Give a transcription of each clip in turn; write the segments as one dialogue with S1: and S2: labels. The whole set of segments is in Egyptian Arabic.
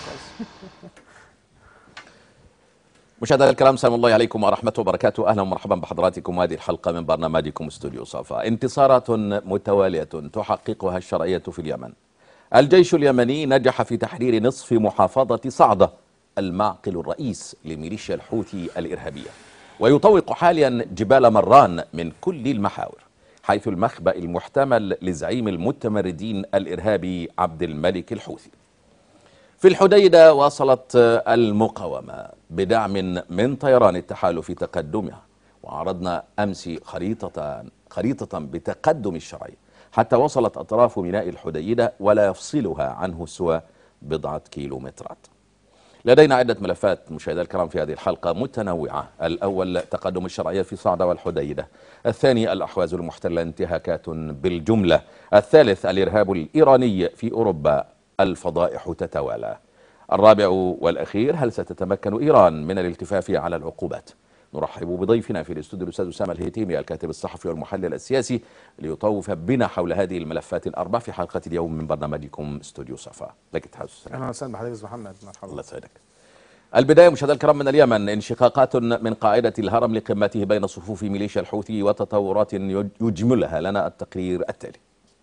S1: خالص
S2: مشاهدينا الكرام سلام الله عليكم ورحمة وبركاته أهلا ومرحبا بحضراتكم هذه الحلقة من برنامجكم استوديو صفا انتصارات متوالية تحققها الشرعية في اليمن الجيش اليمني نجح في تحرير نصف محافظة صعدة المعقل الرئيس لميليشيا الحوثي الإرهابية ويطوق حاليا جبال مران من كل المحاور حيث المخبأ المحتمل لزعيم المتمردين الإرهابي عبد الملك الحوثي في الحديدة واصلت المقاومة بدعم من طيران التحالف تقدمها وعرضنا أمس خريطة خريطة بتقدم الشرعية حتى وصلت أطراف ميناء الحديدة ولا يفصلها عنه سوى بضعة كيلومترات لدينا عدة ملفات مشاهدينا الكرام في هذه الحلقة متنوعة الأول تقدم الشرعية في صعدة والحديدة الثاني الأحواز المحتلة انتهاكات بالجملة الثالث الإرهاب الإيراني في أوروبا الفضائح تتوالى الرابع والأخير هل ستتمكن إيران من الالتفاف على العقوبات نرحب بضيفنا في الاستوديو الأستاذ أسامة الهيتيمي الكاتب الصحفي والمحلل السياسي ليطوف بنا حول هذه الملفات الأربع في حلقة اليوم من برنامجكم استوديو صفا لك تحدث
S1: اهلا وسهلا بحضرتك استاذ محمد مرحبا
S2: الله يسعدك البداية مشاهدينا الكرام من اليمن انشقاقات من قاعدة الهرم لقمته بين صفوف ميليشيا الحوثي وتطورات يجملها لنا التقرير التالي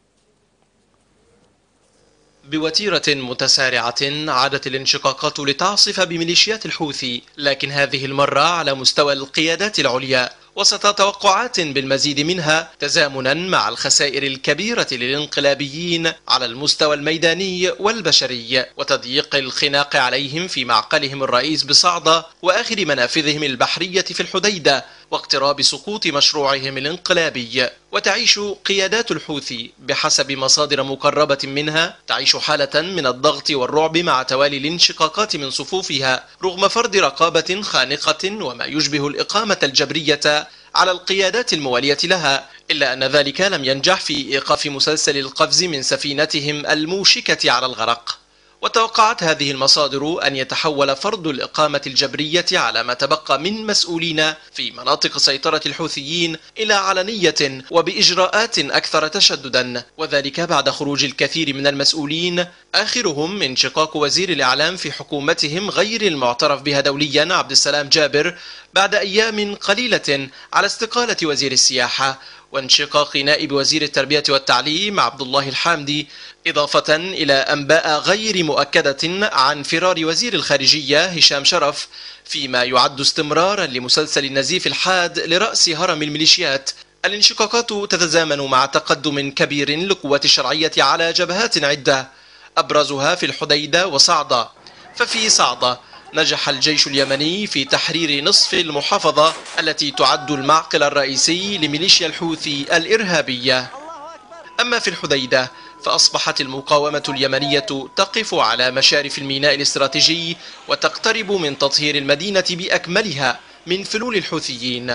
S3: بوتيرة متسارعة عادت الانشقاقات لتعصف بميليشيات الحوثي لكن هذه المرة على مستوى القيادات العليا وسط توقعات بالمزيد منها تزامنا مع الخسائر الكبيرة للانقلابيين على المستوى الميداني والبشري وتضييق الخناق عليهم في معقلهم الرئيس بصعدة وآخر منافذهم البحرية في الحديدة واقتراب سقوط مشروعهم الانقلابي وتعيش قيادات الحوثي بحسب مصادر مقربة منها تعيش حالة من الضغط والرعب مع توالي الانشقاقات من صفوفها رغم فرض رقابة خانقة وما يشبه الإقامة الجبرية على القيادات الموالية لها إلا أن ذلك لم ينجح في إيقاف مسلسل القفز من سفينتهم الموشكة على الغرق وتوقعت هذه المصادر أن يتحول فرض الإقامة الجبرية على ما تبقى من مسؤولين في مناطق سيطرة الحوثيين إلى علنية وبإجراءات أكثر تشددا وذلك بعد خروج الكثير من المسؤولين آخرهم انشقاق وزير الإعلام في حكومتهم غير المعترف بها دوليا عبد السلام جابر بعد أيام قليلة على استقالة وزير السياحة وانشقاق نائب وزير التربية والتعليم عبد الله الحامدي إضافة إلى أنباء غير مؤكدة عن فرار وزير الخارجية هشام شرف فيما يعد استمرارا لمسلسل النزيف الحاد لرأس هرم الميليشيات الانشقاقات تتزامن مع تقدم كبير لقوات الشرعية على جبهات عدة أبرزها في الحديدة وصعدة ففي صعدة نجح الجيش اليمني في تحرير نصف المحافظة التي تعد المعقل الرئيسي لميليشيا الحوثي الإرهابية أما في الحديدة فأصبحت المقاومة اليمنية تقف على مشارف الميناء الاستراتيجي وتقترب من تطهير المدينة بأكملها من فلول الحوثيين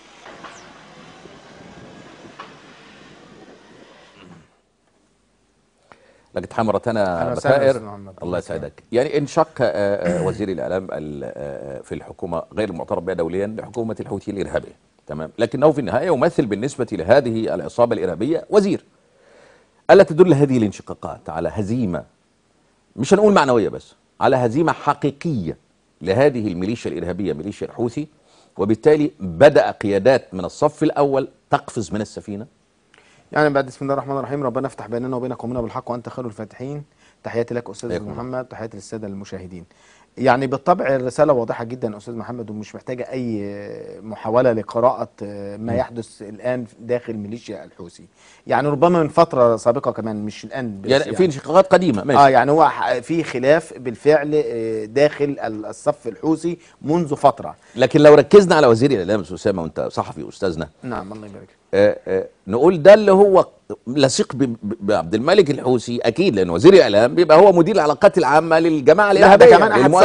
S2: لك تحية مرة ثانية
S1: أهلا وسهلا
S2: بخير
S1: أستاذ محمد.
S2: الله يسعدك يعني انشق آه، آه، وزير الإعلام ال- آه، في الحكومة غير المعترف بها دوليا لحكومة الحوثي الإرهابية تمام لكنه في النهاية يمثل بالنسبة لهذه العصابة الإرهابية وزير ألا تدل هذه الانشقاقات على هزيمة مش هنقول معنوية بس على هزيمة حقيقية لهذه الميليشيا الإرهابية ميليشيا الحوثي وبالتالي بدأ قيادات من الصف الأول تقفز من السفينة
S1: يعني بعد بسم الله الرحمن الرحيم ربنا يفتح بيننا وبين قومنا بالحق وانت خير الفاتحين تحياتي لك استاذ
S2: حياكم الله.
S1: محمد تحياتي للساده المشاهدين يعني بالطبع الرساله واضحه جدا استاذ محمد ومش محتاجه اي محاوله لقراءه ما يحدث الان داخل ميليشيا الحوثي يعني ربما من فتره سابقه كمان مش الان بس
S2: يعني في انشقاقات قديمة ماشي
S1: اه يعني هو ح- في خلاف بالفعل آه، داخل ال- الصف الحوثي منذ فتره
S2: لكن لو ركزنا على وزير الإعلام أستاذ أسامة وأنت صحفي أستاذنا
S1: نعم الله يبارك فيك.
S2: آه، آه، نقول ده اللي هو لصيق ب- ب- بعبد الملك الحوثي اكيد لان وزير الاعلام بيبقى هو مدير العلاقات العامه للجماعه
S1: لا ده
S2: الارهابيه
S1: كمان احد
S2: للمؤسسات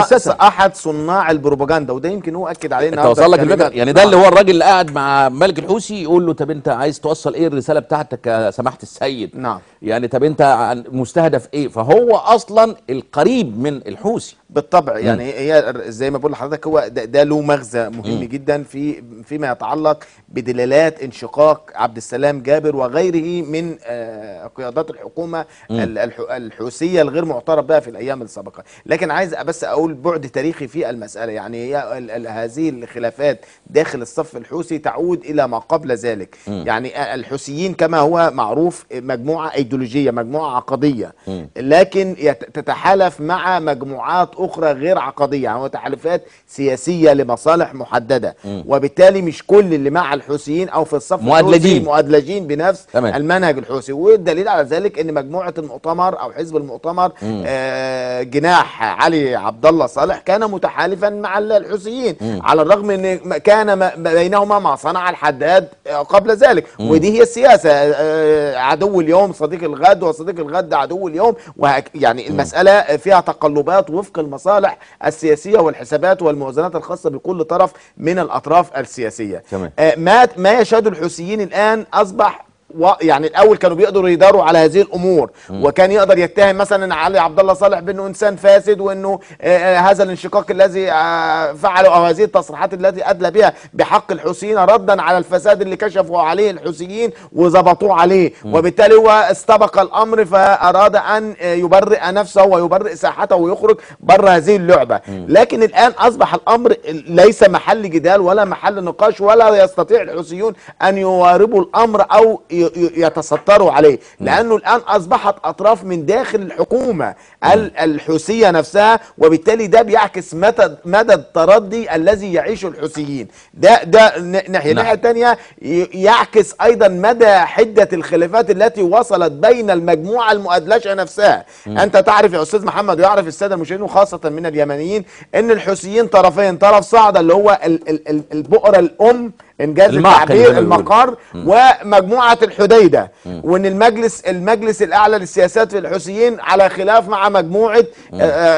S2: مؤسسة.
S1: احد صناع البروباجندا وده يمكن هو اكد عليه
S2: انت
S1: النهارده
S2: وصل لك
S1: في
S2: الفكره
S1: كلمات.
S2: يعني ده
S1: نعم.
S2: اللي هو الراجل اللي قاعد مع ملك الحوثي يقول له طب انت عايز توصل ايه الرساله بتاعتك يا سماحه السيد
S1: نعم.
S2: يعني طب انت عن- مستهدف ايه فهو اصلا القريب من الحوثي
S1: بالطبع يعني هي زي ما بقول لحضرتك هو ده, ده له مغزى مهم
S2: مم.
S1: جدا في فيما يتعلق بدلالات انشقاق عبد السلام جابر وغيره من آه، قيادات الحكومه ال- الح- الحوثيه الغير معترف بها في الايام السابقه لكن عايز بس اقول بعد تاريخي في المساله يعني هي ال- ال- هذه الخلافات داخل الصف الحوثي تعود الى ما قبل ذلك
S2: مم.
S1: يعني الحوثيين كما هو معروف مجموعه ايديولوجيه مجموعه عقديه
S2: مم.
S1: لكن يت- تتحالف مع مجموعات اخرى غير عقديه يعني هو تحالفات سياسيه لمصالح محدده
S2: مم.
S1: وبالتالي مش كل اللي مع الحوثيين او في الصف
S2: مؤدلجين.
S1: الحوثي مؤدلجين بنفس
S2: تمام.
S1: المنهج الحوثي والدليل على ذلك ان مجموعه المؤتمر او حزب المؤتمر
S2: مم.
S1: آه جناح علي عبد الله صالح كان متحالفا مع ال- الحوثيين
S2: مم.
S1: على الرغم ان م- كان ما بينهما ما صنع الحداد آه، قبل ذلك
S2: مم.
S1: ودي هي السياسه آه، عدو اليوم صديق الغد وصديق الغد عدو اليوم وهك يعني المساله فيها تقلبات وفق المصالح السياسيه والحسابات والموازنات الخاصه بكل طرف من الاطراف السياسيه
S2: تمام.
S1: آه، ما ما يشهده الحوثيين الان اصبح و يعني الاول كانوا بيقدروا يداروا على هذه الامور وكان يقدر يتهم مثلا علي عبد الله صالح بانه انسان فاسد وانه آه، آه، هذا الانشقاق الذي آه، فعله او هذه التصريحات التي ادلى بها بحق الحوثيين ردا على الفساد اللي كشفوا عليه الحوثيين وظبطوه عليه وبالتالي هو استبق الامر فاراد ان آه، يبرئ نفسه ويبرئ ساحته ويخرج بره هذه اللعبه لكن الان اصبح الامر ليس محل جدال ولا محل نقاش ولا يستطيع الحوثيون ان يواربوا الامر او ي- ي- يتستروا عليه لانه الان اصبحت اطراف من داخل الحكومه ال- الحوثيه نفسها وبالتالي ده بيعكس مدى مدى التردي الذي يعيشه الحوثيين ده ده ن- ناحيه
S2: نعم.
S1: الناحيه الثانيه يعكس ايضا مدى حده الخلافات التي وصلت بين المجموعه المؤدلجه نفسها انت تعرف يا استاذ محمد ويعرف الساده المشاهدين وخاصه من اليمنيين ان الحوثيين طرفين طرف صعده اللي هو ال- ال- ال- البؤره الام انجاز
S2: المعقل
S1: التعبير
S2: زي ما بيقولوا.
S1: المقر ومجموعه الحديده وان المجلس المجلس الاعلى للسياسات في الحوثيين على خلاف مع مجموعه آه،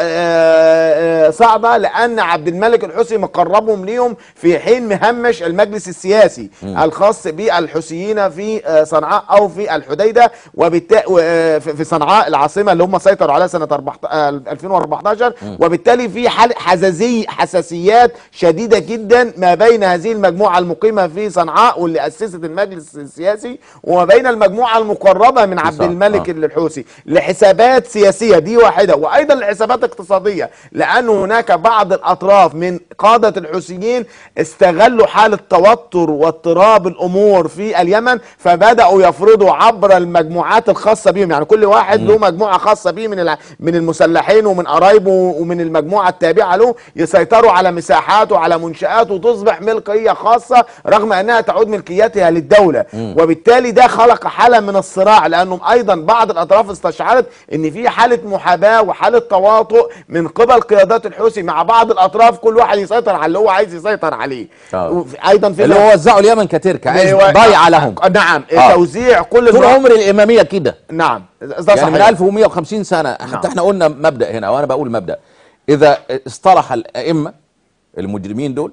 S1: آه، آه، صعده لان عبد الملك الحوثي مقربهم ليهم في حين مهمش المجلس السياسي الخاص بالحوثيين في آه، صنعاء او في الحديده وبالتالي في صنعاء العاصمه اللي هم سيطروا عليها سنه 14 آه، 2014 وبالتالي في حال حزازي حساسيات شديده جدا ما بين هذه المجموعه المقيمه في صنعاء واللي اسست المجلس السياسي وما بين المجموعه المقربه من عبد
S2: صح،
S1: الملك
S2: آه.
S1: الحوثي لحسابات سياسيه دي واحده وايضا لحسابات اقتصاديه لان هناك بعض الاطراف من قاده الحوثيين استغلوا حاله توتر واضطراب الامور في اليمن فبداوا يفرضوا عبر المجموعات الخاصه بهم يعني كل واحد له مجموعه خاصه به من الع- من المسلحين ومن قرايبه ومن المجموعه التابعه له يسيطروا على مساحاته وعلى منشاته وتصبح ملكيه خاصه رغم انها تعود ملكيتها للدوله وبالتالي ده خلق حاله من الصراع لانهم ايضا بعض الاطراف استشعرت ان في حاله محاباه وحاله تواطؤ من قبل قيادات الحوثي مع بعض الاطراف كل واحد يسيطر على اللي هو عايز يسيطر عليه
S2: آه.
S1: وفي- ايضا في
S2: اللي هو وزعوا اليمن كتركه عايز
S1: أيوة.
S2: ضايعه لهم
S1: نعم
S2: آه.
S1: توزيع كل
S2: طول
S1: المع-
S2: عمر الاماميه كده
S1: نعم ده
S2: يعني من
S1: صحيح.
S2: 1150 سنه حتى
S1: نعم.
S2: احنا قلنا مبدا هنا وانا بقول مبدا اذا اصطلح الائمه المجرمين دول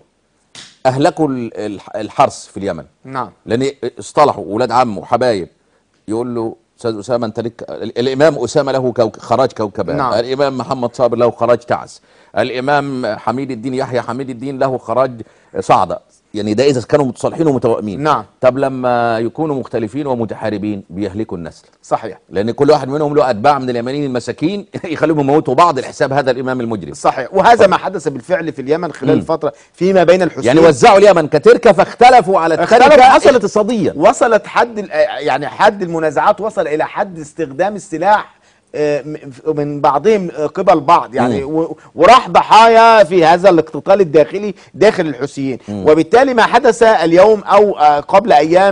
S2: اهلكوا ال- الح- الحرث في اليمن
S1: نعم
S2: لان اصطلحوا ولاد عم وحبايب يقول له استاذ اسامه انت لك ال- الامام اسامه له كوك خراج كوكبان
S1: نعم.
S2: الامام محمد صابر له خراج تعس الامام حميد الدين يحيى حميد الدين له خراج صعده يعني ده اذا كانوا متصالحين ومتوائمين
S1: نعم.
S2: طب لما يكونوا مختلفين ومتحاربين بيهلكوا النسل
S1: صحيح
S2: لان كل واحد منهم له اتباع من اليمنيين المساكين يخليهم يموتوا بعض لحساب هذا الامام المجرم
S1: صحيح وهذا ما حدث بالفعل في اليمن خلال
S2: مم.
S1: الفتره فيما بين الحوثيين
S2: يعني وزعوا اليمن كتركه فاختلفوا على
S1: اختلفوا
S2: التركه
S1: حصلت-
S2: اقتصاديا
S1: وصلت حد ال- يعني حد المنازعات وصل الى حد استخدام السلاح آه، م- من بعضهم آه، قبل بعض يعني و- وراح ضحايا في هذا الاقتتال الداخلي داخل الحوثيين وبالتالي ما حدث اليوم او آه، قبل ايام من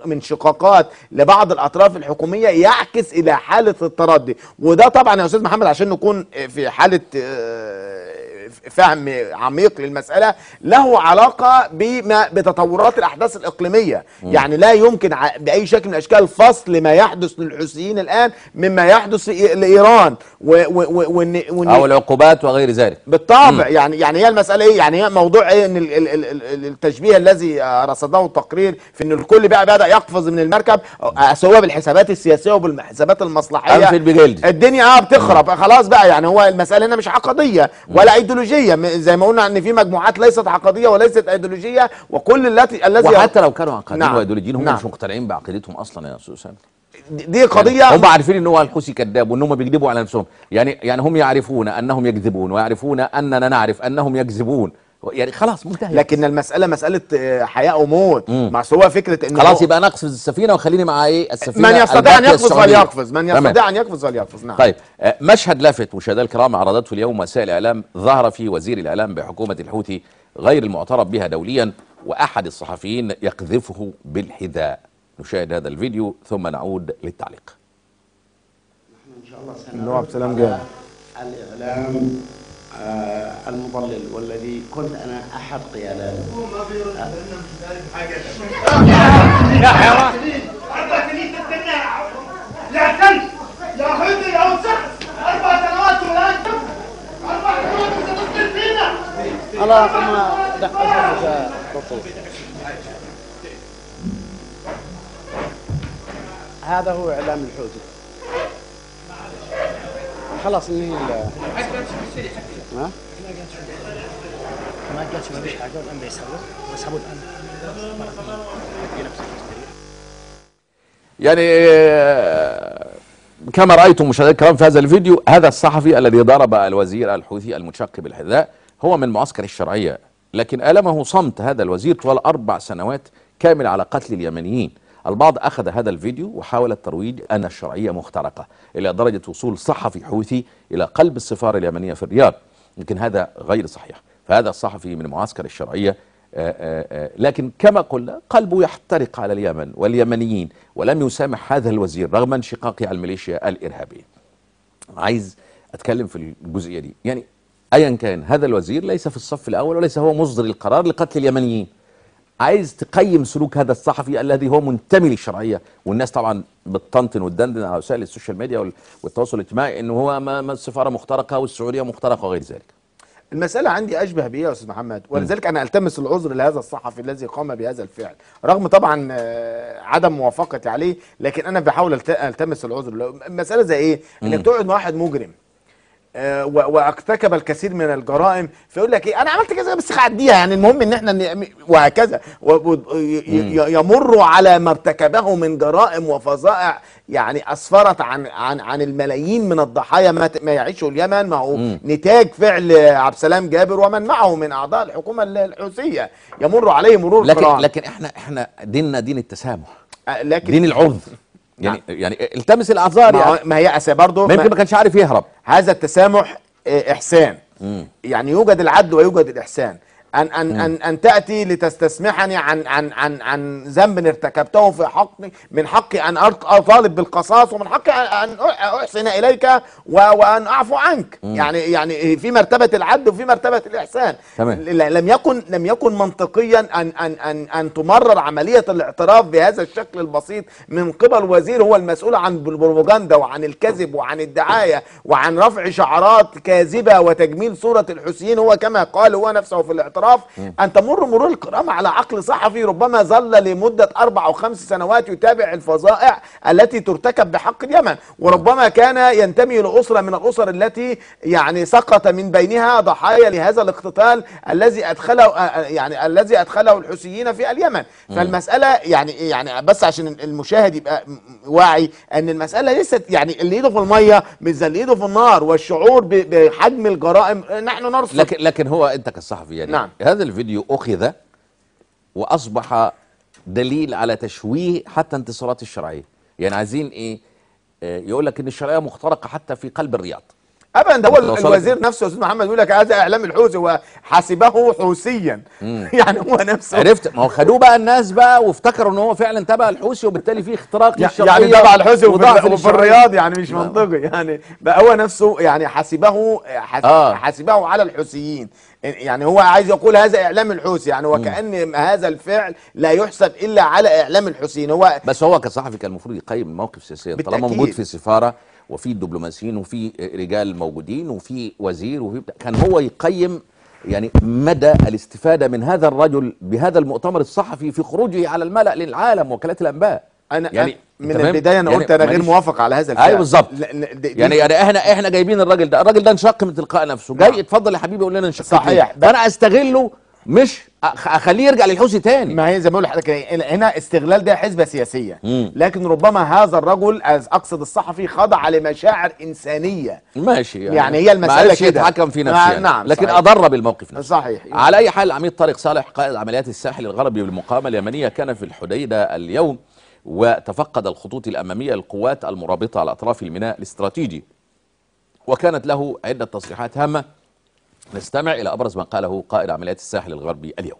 S1: من انشقاقات لبعض الاطراف الحكوميه يعكس الى حاله التردي وده طبعا يا استاذ محمد عشان نكون في حاله آه، فهم عميق للمساله له علاقه بما بتطورات الاحداث الاقليميه يعني لا يمكن ع- باي شكل من الاشكال فصل ما يحدث للحوثيين الان مما يحدث في- لايران و و و وإن- وإن-
S2: او العقوبات وغير ذلك
S1: بالطبع يعني يعني هي المساله ايه يعني هي موضوع ايه ان ال- ال- ال- ال- التشبيه الذي آه، رصده التقرير في ان الكل بقى بدا يقفز من المركب آه، سواء بالحسابات السياسيه وبالحسابات المصلحيه
S2: أنفل بجلدي.
S1: الدنيا اه بتخرب خلاص بقى يعني هو المساله هنا مش عقديه ولا ايديولوجيه م- زي ما قلنا ان في مجموعات ليست عقديه وليست ايديولوجيه وكل التي الذي
S2: وحتى لو كانوا عقدين
S1: نعم.
S2: وايديولوجيين هم
S1: نعم.
S2: مش مقتنعين بعقيدتهم اصلا يا استاذ اسامه
S1: دي قضيه
S2: يعني هم عارفين ان هو الحوثي كذاب وان هم بيكذبوا على نفسهم يعني يعني هم يعرفون انهم يكذبون ويعرفون اننا نعرف انهم يكذبون يعني خلاص منتهي
S1: لكن المساله مساله آه، حياه وموت ما أصل هو فكره ان
S2: خلاص
S1: هو-
S2: يبقى نقفز السفينه وخليني مع ايه السفينه
S1: من يستطيع ان
S2: الباقية
S1: يقفز
S2: السعودية.
S1: فليقفز من
S2: تمام.
S1: يستطيع ان يقفز فليقفز نعم
S2: طيب آه، مشهد لافت مشاهدينا الكرام عرضته اليوم وسائل الاعلام ظهر فيه وزير الاعلام بحكومه الحوثي غير المعترف بها دوليا واحد الصحفيين يقذفه بالحذاء نشاهد هذا الفيديو ثم نعود للتعليق
S4: ان شاء الله
S1: اللي هو عبد السلام جابر.
S4: الاعلام آه المضلل والذي كنت انا احد قياداته
S5: أربع سنين تستنى يا كلب يا حوثي يا وسخ أربع سنوات والآن أربع سنوات وستسكن فينا
S4: الله ما دققت هذا هو اعلام الحوثي خلاص انهي ال- ها؟
S6: ما قالش ما فيش حاجه والان بيسحبوا بيسحبوا الان
S2: يعني آه، كما رايتم مشاهدينا الكرام في هذا الفيديو هذا الصحفي الذي ضرب الوزير الحوثي المتشقي بالحذاء هو من معسكر الشرعيه لكن المه صمت هذا الوزير طوال اربع سنوات كامله على قتل اليمنيين البعض اخذ هذا الفيديو وحاول الترويج ان الشرعيه مخترقه الى درجه وصول صحفي حوثي الى قلب السفاره اليمنيه في الرياض لكن هذا غير صحيح فهذا الصحفي من معسكر الشرعيه آه، آه، آه، لكن كما قلنا قلبه يحترق على اليمن واليمنيين ولم يسامح هذا الوزير رغم انشقاقه على الميليشيا الإرهابية عايز أتكلم في الجزئية دي يعني أيا كان هذا الوزير ليس في الصف الأول وليس هو مصدر القرار لقتل اليمنيين عايز تقيم سلوك هذا الصحفي الذي هو منتمي للشرعيه والناس طبعا بتطنطن وتدندن على وسائل السوشيال ميديا وال- والتواصل الاجتماعي انه هو ما ما السفاره مخترقه والسعوديه مخترقه وغير ذلك
S1: المسألة عندي أشبه بإيه يا أستاذ محمد ولذلك أنا ألتمس العذر لهذا الصحفي الذي قام بهذا الفعل رغم طبعا آه، عدم موافقتي عليه لكن أنا بحاول ألت- ألتمس العذر له المسألة زي إيه إنك تقعد مع واحد مجرم آه، و- وارتكب الكثير من الجرائم فيقول لك ايه انا عملت كذا بس هعديها يعني المهم ان احنا ن- وهكذا و- و- ي- ي- يمر على ما ارتكبه من جرائم وفظائع يعني اسفرت عن عن عن الملايين من الضحايا ما ت- ما يعيشه اليمن ما هو نتاج فعل عبد السلام جابر ومن معه من اعضاء الحكومه الحوثيه يمر عليه مرور
S2: لكن
S1: الكرام
S2: لكن احنا احنا ديننا دين التسامح
S1: آه، لكن
S2: دين العذر يعني يعني التمس الاعذار
S1: ما,
S2: يعني
S1: هو- ما هي أسا برضه
S2: ما يمكن ما كانش عارف يهرب
S1: هذا التسامح آه، احسان يعني يوجد العدل ويوجد الاحسان ان ان ان ان تاتي لتستسمحني عن عن عن عن ذنب ارتكبته في حقي من حقي ان أرت- اطالب بالقصاص ومن حقي ان أن احسن اليك و- وان اعفو عنك يعني يعني في مرتبه العدل وفي مرتبه الاحسان
S2: تمام.
S1: ل- لم يكن لم يكن منطقيا ان ان ان ان تمرر عمليه الاعتراف بهذا الشكل البسيط من قبل وزير هو المسؤول عن البروباغندا وعن الكذب وعن الدعايه وعن رفع شعارات كاذبه وتجميل صوره الحوثيين هو كما قال هو نفسه في الاعتراف ان تمر مرور الكرام على عقل صحفي ربما ظل لمده اربع او خمس سنوات يتابع الفظائع التي ترتكب بحق اليمن وربما كان ينتمي لاسره من الاسر التي يعني سقط من بينها ضحايا لهذا الاقتتال الذي ادخله آه، يعني الذي ادخله الحوثيين في اليمن فالمساله يعني يعني بس عشان المشاهد يبقى م- م- واعي ان المساله ليست يعني اللي ايده في الميه مش زي اللي ايده في النار والشعور ب- بحجم الجرائم نحن نرصد
S2: لكن لكن هو انت كصحفي يعني
S1: نعم.
S2: هذا الفيديو اخذ واصبح دليل على تشويه حتى انتصارات الشرعيه يعني عايزين ايه آه، يقول لك ان الشرعيه مخترقه حتى في قلب الرياض
S1: ابدا ده هو ال-
S2: وصلت-
S1: الوزير نفسه يا استاذ محمد يقول لك هذا اعلام الحوثي وحسبه حوثيا يعني هو نفسه
S2: عرفت ما هو خدوه بقى الناس بقى وافتكروا ان هو فعلا تبع الحوثي وبالتالي في اختراق
S1: يع-
S2: للشرعيه
S1: يعني تبع الحوثي وفي,
S2: وضعف
S1: وفي
S2: للشرعية.
S1: الرياض يعني مش منطقي يعني بقى هو نفسه يعني حسبه حس-
S2: آه.
S1: حسبه على الحوثيين يعني هو عايز يقول هذا اعلام الحوثي يعني وكأن هذا الفعل لا يحسب الا على اعلام الحوثيين هو
S2: بس هو كصحفي كان المفروض يقيم الموقف السياسي طالما
S1: بالتأكيد.
S2: موجود في سفاره وفي دبلوماسيين وفي رجال موجودين وفي وزير وفي بتاع. كان هو يقيم يعني مدى الاستفاده من هذا الرجل بهذا المؤتمر الصحفي في خروجه على الملأ للعالم وكالات الانباء
S1: انا
S2: يعني
S1: يعني من
S2: أنت فاهم؟
S1: البدايه انا
S2: يعني
S1: قلت انا غير
S2: معلش.
S1: موافق على هذا الفعل
S2: ايوه بالظبط
S1: لأن دي- دي-
S2: يعني يعني احنا احنا جايبين الراجل ده الراجل ده انشق من تلقاء نفسه جاي
S1: نعم.
S2: اتفضل يا حبيبي قول لنا انشق
S1: صحيح.
S2: ليه. فانا استغله مش أخ- اخليه يرجع للحوثي تاني
S1: ما هي زي ما بقول لحضرتك كده، هنا استغلال ده حزبه سياسيه
S2: مم.
S1: لكن ربما هذا الرجل أز- اقصد الصحفي خضع لمشاعر انسانيه
S2: ماشي يعني,
S1: يعني هي المسألة
S2: معرفش
S1: كده.
S2: يتحكم في نفسه
S1: نعم،
S2: يعني.
S1: نعم،
S2: لكن
S1: صحيح.
S2: اضر بالموقف نفسه
S1: صحيح
S2: على اي حال العميد طارق صالح قائد عمليات الساحل الغربي بالمقاومه اليمنيه كان في الحديده اليوم وتفقد الخطوط الاماميه للقوات المرابطه على اطراف الميناء الاستراتيجي وكانت له عده تصريحات هامه نستمع الى ابرز ما قاله قائد عمليات الساحل الغربي اليوم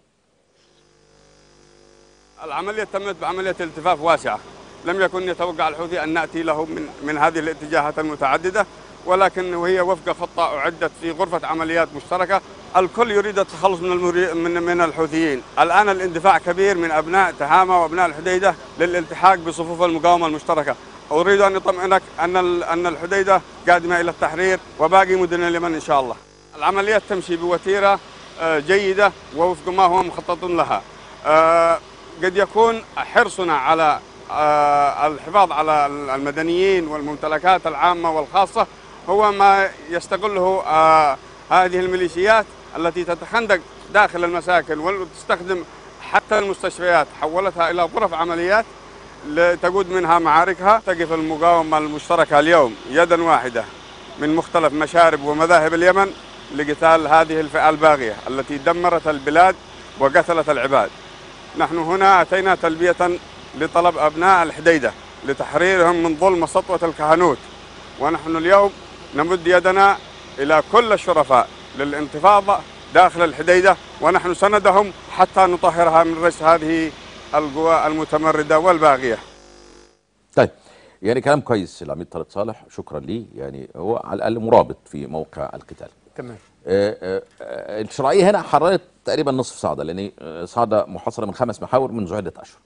S7: العملية تمت بعملية التفاف واسعة لم يكن يتوقع الحوثي أن نأتي له من, من هذه الاتجاهات المتعددة ولكن وهي وفق خطة أعدت في غرفة عمليات مشتركة الكل يريد التخلص من المري... من من الحوثيين الآن الاندفاع كبير من أبناء تهامة وأبناء الحديدة للالتحاق بصفوف المقاومة المشتركة أريد أن أطمئنك أن ال... أن الحديدة قادمة إلى التحرير وباقي مدن اليمن إن شاء الله العمليات تمشي بوتيرة آه، جيدة ووفق ما هو مخطط لها آه، قد يكون حرصنا على آه، الحفاظ على المدنيين والممتلكات العامة والخاصة هو ما يستغله آه، هذه الميليشيات التي تتخندق داخل المساكن وتستخدم حتى المستشفيات حولتها إلى غرف عمليات لتقود منها معاركها تقف المقاومة المشتركة اليوم يدا واحدة من مختلف مشارب ومذاهب اليمن لقتال هذه الفئة الباغية التي دمرت البلاد وقتلت العباد نحن هنا أتينا تلبية لطلب أبناء الحديدة لتحريرهم من ظلم سطوة الكهنوت ونحن اليوم نمد يدنا إلى كل الشرفاء للانتفاضة داخل الحديدة ونحن سندهم حتى نطهرها من رجس هذه القوى المتمردة والباغية
S2: طيب يعني كلام كويس العميد طارق صالح شكرا ليه يعني هو على الاقل مرابط في موقع القتال
S1: تمام
S2: آه، آه، آه، الشرعيه هنا حررت تقريبا نصف صعده لان آه، صعده محاصره من خمس محاور منذ عده اشهر.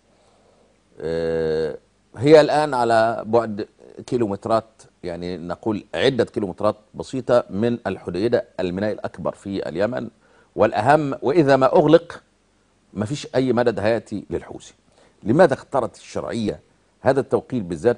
S2: آه، هي الان على بعد كيلومترات يعني نقول عده كيلومترات بسيطه من الحديده الميناء الاكبر في اليمن والاهم واذا ما اغلق ما فيش اي مدد هياتي للحوثي. لماذا اختارت الشرعيه هذا التوقيت بالذات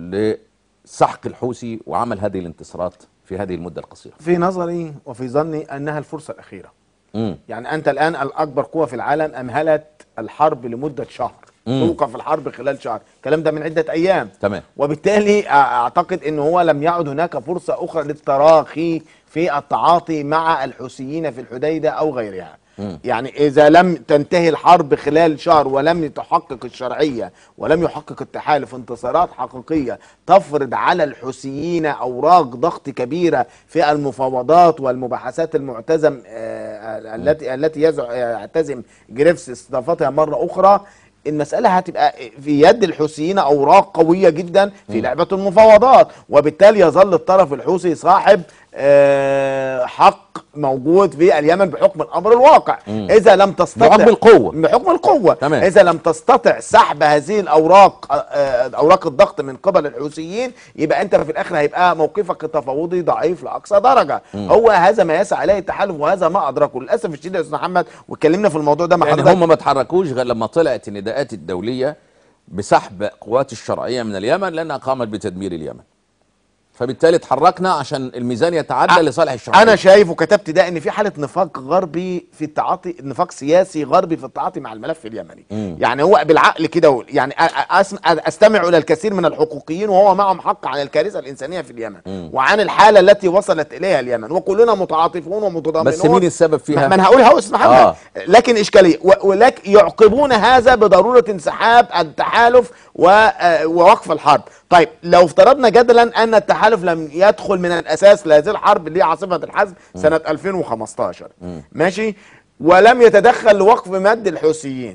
S2: لسحق الحوثي وعمل هذه الانتصارات في هذه المده القصيره؟
S1: في نظري وفي ظني انها الفرصه الاخيره
S2: امم
S1: يعني انت الان الاكبر قوه في العالم امهلت الحرب لمده شهر
S2: مم.
S1: توقف الحرب خلال شهر الكلام ده من عده ايام
S2: تمام
S1: وبالتالي أ- اعتقد ان هو لم يعد هناك فرصه اخرى للتراخي في التعاطي مع الحوثيين في الحديده او غيرها
S2: مم.
S1: يعني اذا لم تنتهي الحرب خلال شهر ولم تحقق الشرعيه ولم يحقق التحالف انتصارات حقيقيه تفرض على الحوثيين اوراق ضغط كبيره في المفاوضات والمباحثات المعتزم آه، التي التي يزع- يعتزم جريفس استضافتها مره اخرى المسألة هتبقى في يد الحوثيين أوراق قوية جدا في لعبة المفاوضات وبالتالي يظل الطرف الحوثي صاحب آه، حق موجود في اليمن بحكم الأمر الواقع إذا لم تستطع
S2: بحكم القوة.
S1: بحكم القوة
S2: تمام.
S1: إذا لم تستطع سحب هذه الأوراق آه، أوراق الضغط من قبل الحوثيين يبقى أنت في الآخر هيبقى موقفك التفاوضي ضعيف لأقصى درجة هو هذا ما يسعى إليه التحالف وهذا ما أدركه للأسف الشديد يا أستاذ محمد واتكلمنا في الموضوع ده مع
S2: يعني
S1: حضرتك
S2: هم ما اتحركوش غير لما طلعت النداءات الدوليه بسحب قوات الشرعيه من اليمن لانها قامت بتدمير اليمن. فبالتالي اتحركنا عشان الميزان يتعدى
S1: أ-
S2: لصالح الشرعيه.
S1: انا شايف وكتبت ده ان في حاله نفاق غربي في التعاطي نفاق سياسي غربي في التعاطي مع الملف اليمني
S2: مم.
S1: يعني هو بالعقل كده يقول- يعني أ- أ- أسم- استمع الى الكثير من الحقوقيين وهو معهم حق عن الكارثه الانسانيه في اليمن
S2: مم.
S1: وعن الحاله التي وصلت اليها اليمن وكلنا متعاطفون ومتضامنون
S2: بس مين السبب فيها؟
S1: ما انا هقول هو اسم محمد
S2: آه.
S1: لكن اشكاليه و- ولكن يعقبون هذا بضروره انسحاب التحالف و- آه، ووقف الحرب طيب لو افترضنا جدلا ان التحالف لم يدخل من الاساس لهذه الحرب اللي هي عاصفه الحزم سنه 2015 ماشي ولم يتدخل لوقف مد الحوثيين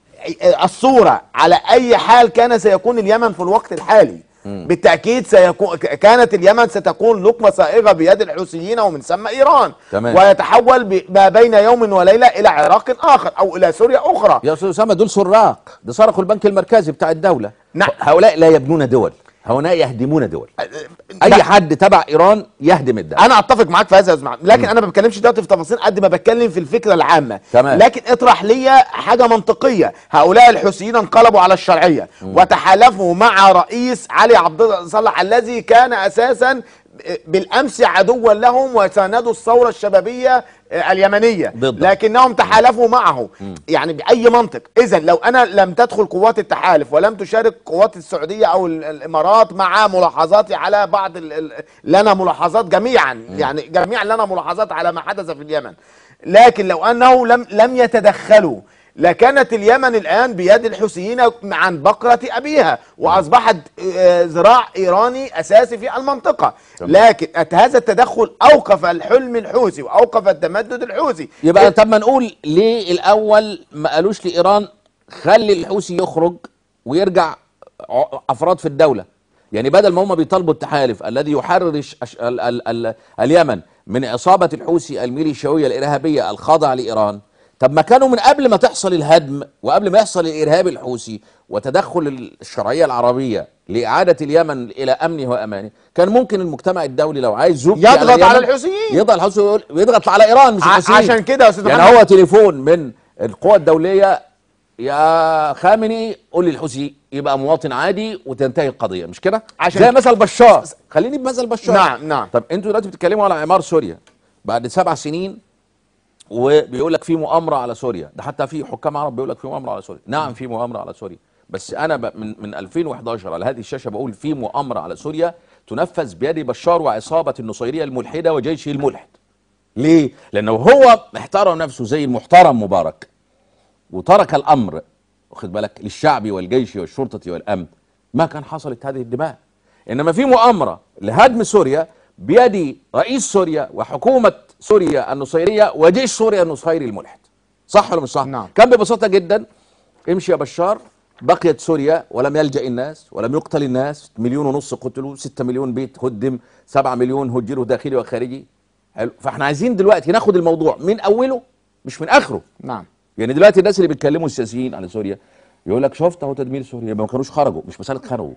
S1: الصوره على اي حال كان سيكون اليمن في الوقت الحالي بالتاكيد سيكون كانت اليمن ستكون لقمه صائغه بيد الحوثيين ومن ثم ايران
S2: تمام.
S1: ويتحول ب- ما بين يوم وليله الى عراق اخر او الى سوريا اخرى
S2: يا استاذ اسامه دول سراق ده سرقوا البنك المركزي بتاع الدوله
S1: نعم.
S2: هؤلاء لا يبنون دول هؤلاء يهدمون دول اي
S1: لا.
S2: حد تبع ايران يهدم الدوله
S1: انا اتفق معاك في هذا يا أستاذ محمد. لكن انا ما بتكلمش دلوقتي في تفاصيل قد ما بتكلم في الفكره العامه
S2: تمام.
S1: لكن اطرح لي حاجه منطقيه هؤلاء الحوثيين انقلبوا على الشرعيه وتحالفوا مع رئيس علي عبد الله صالح الذي كان اساسا بالامس عدوا لهم وساندوا الثوره الشبابيه اليمنيه
S2: ضده.
S1: لكنهم تحالفوا معه يعني باي منطق اذا لو انا لم تدخل قوات التحالف ولم تشارك قوات السعوديه او ال- الامارات مع ملاحظاتي على بعض ال- ال- لنا ملاحظات جميعا يعني جميعا لنا ملاحظات على ما حدث في اليمن لكن لو انه لم لم يتدخلوا لكانت اليمن الان بيد الحوثيين عن بقره ابيها واصبحت آه، ذراع ايراني اساسي في المنطقه لكن هذا التدخل اوقف الحلم الحوثي واوقف التمدد الحوثي
S2: يبقى طب ما نقول ليه الاول ما قالوش لايران خلي الحوثي يخرج ويرجع ع- افراد في الدوله يعني بدل ما هم بيطالبوا التحالف الذي يحرر الش- الش- ال ال ال اليمن من عصابه الحوثي الميليشيويه الارهابيه الخاضعه لايران طب ما كانوا من قبل ما تحصل الهدم وقبل ما يحصل الارهاب الحوثي وتدخل الشرعيه العربيه لاعاده اليمن الى امنه وامانه كان ممكن المجتمع الدولي لو عايز يبكي
S1: يضغط على
S2: اليمن،
S1: الحوثيين.
S2: يضغط على الحوثي ويقول- ويضغط على ايران مش
S1: ع-
S2: الحوثيين.
S1: عشان كده يا أستاذ
S2: يعني
S1: محمد.
S2: هو تليفون من القوى الدوليه يا خامنئي قول للحوثي يبقى مواطن عادي وتنتهي القضيه مش كده
S1: عشان-
S2: زي مثل بشار خليني بمثل بشار
S1: نعم، نعم.
S2: طب انتوا دلوقتي بتتكلموا على اعمار سوريا بعد سبع سنين وبيقول لك في مؤامره على سوريا ده حتى في حكام عرب بيقول لك في مؤامره على سوريا نعم في مؤامره على سوريا بس انا ب... من من 2011 على هذه الشاشه بقول في مؤامره على سوريا تنفذ بيد بشار وعصابه النصيريه الملحده وجيشه الملحد ليه لانه هو احترم نفسه زي المحترم مبارك وترك الامر واخد بالك للشعب والجيش والشرطه والامن ما كان حصلت هذه الدماء انما في مؤامره لهدم سوريا بيد رئيس سوريا وحكومه سوريا النصيريه وجيش سوريا النصيري الملحد صح ولا مش صح
S1: نعم.
S2: كان ببساطه جدا امشي يا بشار بقيت سوريا ولم يلجأ الناس ولم يقتل الناس مليون ونص قتلوا ستة مليون بيت هدم سبعة مليون هجروا داخلي وخارجي حلو فاحنا عايزين دلوقتي ناخد الموضوع من اوله مش من اخره
S1: نعم
S2: يعني دلوقتي الناس اللي بيتكلموا السياسيين على سوريا يقول لك شفت اهو تدمير سوريا يبقى ما كانوش خرجوا مش مساله خرجوا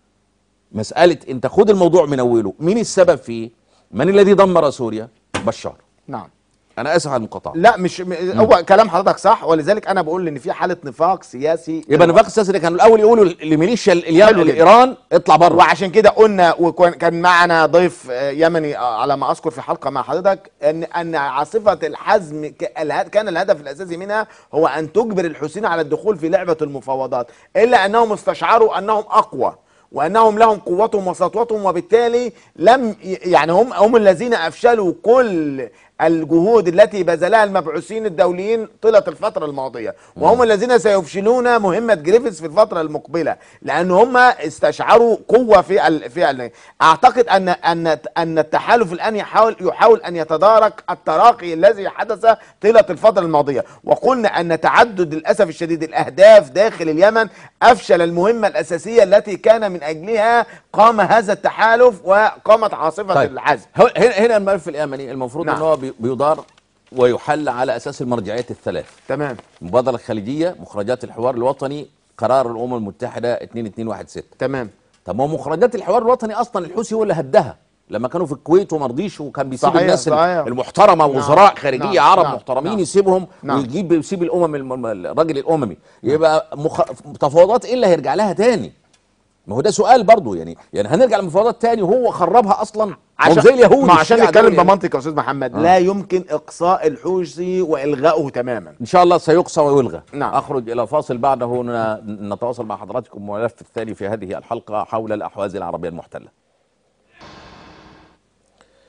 S2: مساله انت خد الموضوع من اوله مين السبب فيه من الذي دمر سوريا بشار
S1: نعم
S2: انا اسف على المقاطعه
S1: لا مش م- هو كلام حضرتك صح ولذلك انا بقول ان في حاله نفاق سياسي
S2: يبقى نفاق السياسي اللي كانوا الاول يقولوا لميليشيا
S1: حلو
S2: اليمن
S1: جدا.
S2: لايران اطلع بره
S1: وعشان كده قلنا وكان معنا ضيف آه، يمني آه، على ما اذكر في حلقه مع حضرتك ان ان عاصفه الحزم ك- اله- كان الهدف الاساسي منها هو ان تجبر الحوثيين على الدخول في لعبه المفاوضات الا انهم استشعروا انهم اقوى وانهم لهم قوتهم وسطوتهم وبالتالي لم ي- يعني هم هم الذين افشلوا كل الجهود التي بذلها المبعوثين الدوليين طيله الفتره الماضيه وهم الذين سيفشلون مهمه جريفيث في الفتره المقبله لان هم استشعروا قوه في ال... في ال... اعتقد ان ان ان التحالف الان يحاول يحاول ان يتدارك التراخي الذي حدث طيله الفتره الماضيه وقلنا ان تعدد للاسف الشديد الاهداف داخل اليمن افشل المهمه الاساسيه التي كان من اجلها قام هذا التحالف وقامت عاصفه
S2: طيب
S1: الحزم
S2: هو- هنا هنا الملف اليمني المفروض
S1: نعم.
S2: ان هو بي- بيدار ويحل على اساس المرجعيات الثلاث
S1: تمام
S2: المبادره الخليجيه مخرجات الحوار الوطني قرار الامم المتحده 2216
S1: تمام
S2: طب ما هو مخرجات الحوار الوطني اصلا الحوثي هو اللي هدها لما كانوا في الكويت وما رضيش وكان بيسيب
S1: صحيح،
S2: الناس
S1: صحيح.
S2: المحترمه
S1: نعم،
S2: وزراء خارجيه
S1: نعم،
S2: عرب
S1: نعم،
S2: محترمين
S1: نعم.
S2: يسيبهم
S1: نعم.
S2: ويجيب يسيب الامم الم- الراجل الاممي يبقى مخ... تفاوضات ايه اللي هيرجع لها تاني ما هو ده سؤال برضو يعني يعني هنرجع لمفاوضات تاني وهو خربها اصلا عشان زي اليهود
S1: ما عشان
S2: الشيعة
S1: نتكلم
S2: دول يعني.
S1: بمنطق يا استاذ محمد لا يمكن اقصاء الحوثي والغائه تماما
S2: ان شاء الله سيقصى ويلغى
S1: نعم.
S2: اخرج الى فاصل بعده ن- نتواصل مع حضراتكم الملف الثاني في هذه الحلقه حول الاحواز العربيه المحتله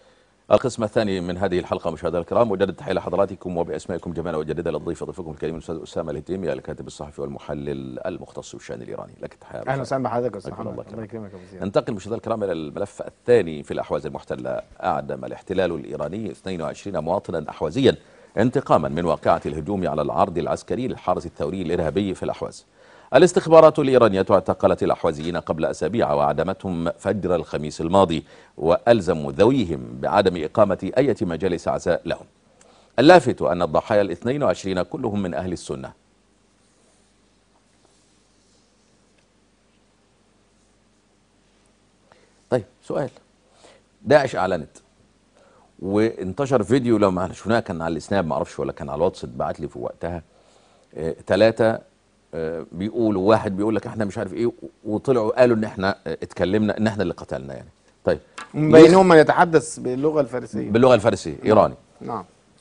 S2: القسم الثاني من هذه الحلقة مشاهدينا الكرام مجدد تحية لحضراتكم وبأسمائكم جميعا وجديدا للضيف ضيفكم الكريم الأستاذ أسامة الهتيمي الكاتب الصحفي والمحلل المختص بالشأن الإيراني لك التحية
S1: اهلا وسهلا بحضرتك يا استاذ
S2: حياكم
S1: محمد
S2: الله
S1: الله يكرمك يا ابو زياد
S2: ننتقل مشاهدينا الكرام إلى الملف الثاني في الأحواز المحتلة أعدم الاحتلال الإيراني 22 مواطنا أحوازيا انتقاما من واقعة الهجوم على العرض العسكري للحرس الثوري الإرهابي في الأحواز الاستخبارات الإيرانية اعتقلت الأحوازيين قبل أسابيع وأعدمتهم فجر الخميس الماضي وألزموا ذويهم بعدم إقامة أي مجالس عزاء لهم اللافت أن الضحايا الاثنين وعشرين كلهم من أهل السنة طيب سؤال داعش أعلنت وانتشر فيديو لو ما شفناه كان على السناب ما اعرفش ولا كان على الواتس اتبعت لي في وقتها ثلاثة بيقولوا واحد بيقول لك احنا مش عارف ايه وطلعوا قالوا ان احنا آه، اتكلمنا ان احنا اللي قتلنا يعني طيب
S1: بينهم من يتحدث باللغه الفارسيه
S2: باللغة الفارسية ايراني
S1: نعم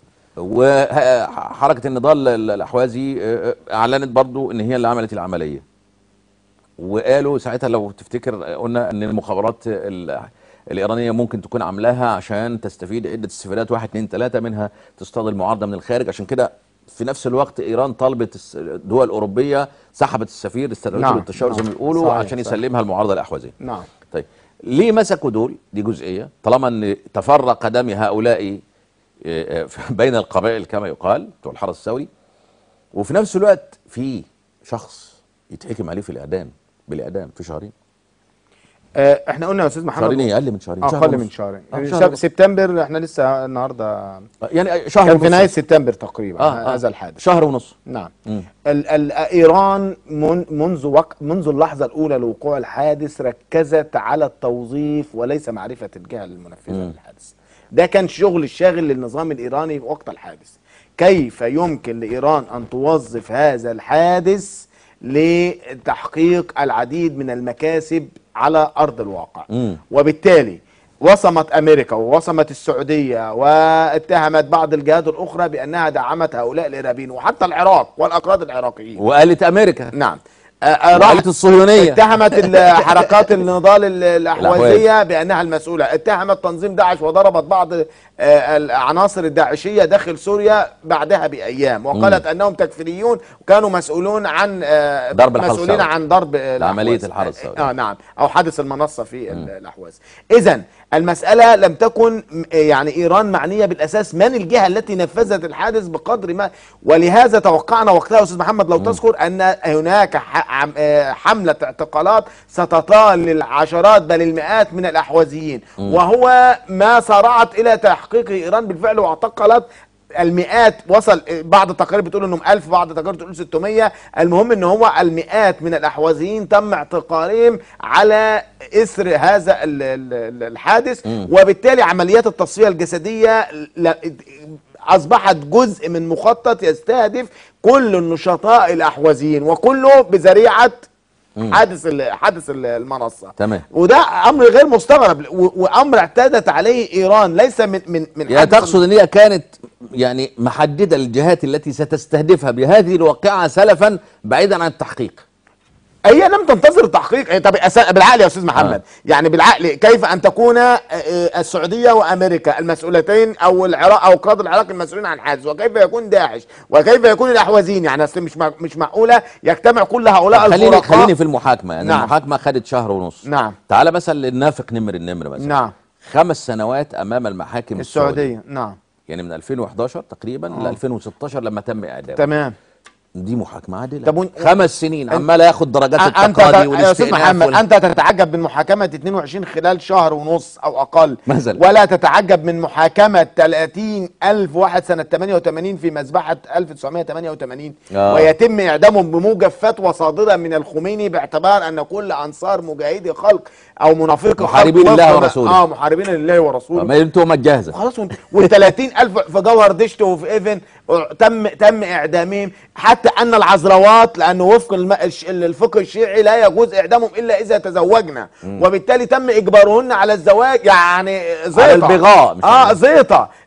S2: وحركة النضال ال- الأحوازي آه، أعلنت برضو إن هي اللي عملت العملية وقالوا ساعتها لو تفتكر آه، قلنا إن المخابرات ال- الإيرانية ممكن تكون عاملاها عشان تستفيد عدة استفادات واحد اتنين تلاتة منها تصطاد المعارضة من الخارج عشان كده في نفس الوقت إيران طلبت الس- الدول الأوروبية سحبت السفير استدعته
S1: نعم،
S2: للتشاور زي ما
S1: نعم.
S2: بيقولوا
S1: صحيح،
S2: عشان
S1: صحيح.
S2: يسلمها المعارضة الأحوازية
S1: نعم
S2: طيب ليه مسكوا دول دي جزئيه طالما ان تفرق دم هؤلاء آه، آه، بين القبائل كما يقال بتوع الحرس الثوري وفي نفس الوقت في شخص يتحكم عليه في الاعدام بالاعدام في شهرين
S1: آه، احنا قلنا يا استاذ محمد
S2: شهرين ايه اقل من شهرين شهر
S1: اقل
S2: ونص.
S1: من شهرين
S2: آه،
S1: شهر
S2: شهر ونص.
S1: سبتمبر احنا لسه النهارده
S2: يعني شهر
S1: كان في
S2: ونص.
S1: نهايه سبتمبر تقريبا
S2: آه، آه.
S1: هذا الحادث
S2: شهر ونص
S1: نعم
S2: مم.
S1: ال ال ايران من منذ وقت منذ اللحظه الاولى لوقوع الحادث ركزت على التوظيف وليس معرفه الجهه المنفذه
S2: مم.
S1: للحادث ده كان شغل الشاغل للنظام الايراني وقت الحادث كيف يمكن لايران ان توظف هذا الحادث لتحقيق العديد من المكاسب على ارض الواقع
S2: مم.
S1: وبالتالي وصمت امريكا ووصمت السعوديه واتهمت بعض الجهات الاخرى بانها دعمت هؤلاء الارهابيين وحتى العراق والاكراد العراقيين
S2: وقالت امريكا
S1: نعم آه، آه،
S2: وقالت
S1: راحت
S2: الصهيونيه
S1: اتهمت ال- حركات النضال ال- الاحوازيه بانها المسؤوله اتهمت تنظيم داعش وضربت بعض آه، العناصر الداعشيه داخل سوريا بعدها بايام وقالت انهم تكفيريون وكانوا مسؤولون عن آه،
S2: ضرب الحرس
S1: مسؤولين
S2: الثوري.
S1: عن ضرب آه،
S2: لعملية
S1: الأحواز.
S2: الحرس الثوري.
S1: اه نعم او حادث المنصه في ال- الاحواز اذا المساله لم تكن م- يعني ايران معنيه بالاساس من الجهه التي نفذت الحادث بقدر ما ولهذا توقعنا وقتها استاذ محمد لو تذكر ان هناك ح- عم- آه، حمله اعتقالات ستطال للعشرات بل المئات من الاحوازيين وهو ما صارعت الى تحقيق ايران بالفعل واعتقلت المئات وصل بعض التقارير بتقول انهم 1000 بعض التقارير بتقول 600 المهم ان هو المئات من الاحوازيين تم اعتقالهم على اثر هذا ال- ال- الحادث وبالتالي عمليات التصفيه الجسديه ل- اصبحت جزء من مخطط يستهدف كل النشطاء الاحوازيين وكله بذريعه حادث ال- حادث ال- المنصه
S2: تمام.
S1: وده امر غير مستغرب و- وامر اعتادت عليه ايران ليس من من من
S2: يعني
S1: حادث
S2: تقصد ان هي كانت يعني محدده الجهات التي ستستهدفها بهذه الواقعه سلفا بعيدا عن التحقيق
S1: هي لم تنتظر التحقيق إيه طب أس- بالعقل يا استاذ محمد
S2: آه.
S1: يعني بالعقل كيف ان تكون آه، آه، السعوديه وامريكا المسؤولتين او العراق او قاده العراق المسؤولين عن الحادث وكيف يكون داعش وكيف يكون الاحوازيين يعني اصل مش مع- مش معقوله يجتمع كل هؤلاء
S2: خليني
S1: الفرقاء
S2: خليني في المحاكمه يعني
S1: نعم.
S2: المحاكمه خدت شهر ونص
S1: نعم.
S2: تعال مثلا للنافق نمر النمر مثلا
S1: نعم.
S2: خمس سنوات امام المحاكم السعوديه
S1: السعوديه نعم
S2: يعني من 2011 تقريبا ل 2016 لما تم اعدامه
S1: تمام
S2: دي محاكمه عادله
S1: طب ون-
S2: خمس سنين عمال ياخد درجات
S1: انت
S2: التقاضي
S1: يا استاذ
S2: والاستئناف
S1: محمد
S2: وال-
S1: انت تتعجب من محاكمه 22 خلال شهر ونص او اقل
S2: مثلا.
S1: ولا تتعجب من محاكمه 30 الف واحد سنه 88 في مذبحه 1988
S2: آه.
S1: ويتم اعدامهم بموجب فتوى صادره من الخميني باعتبار ان كل انصار مجاهدي خلق او منافقي خلق
S2: محاربين لله
S1: وفق-
S2: ورسوله.
S1: اه محاربين لله ورسوله
S2: ما انتوا ما جاهزه
S1: خلاص وال30 الف في جوهر دشت وفي ايفن تم تم اعدامهم حتى ان العذراوات لانه وفق الم- الش- الفقه الشيعي لا يجوز اعدامهم الا اذا تزوجنا وبالتالي تم اجبارهن على الزواج يعني زيطه
S2: البغاء، مش
S1: اه
S2: على-
S1: زيطه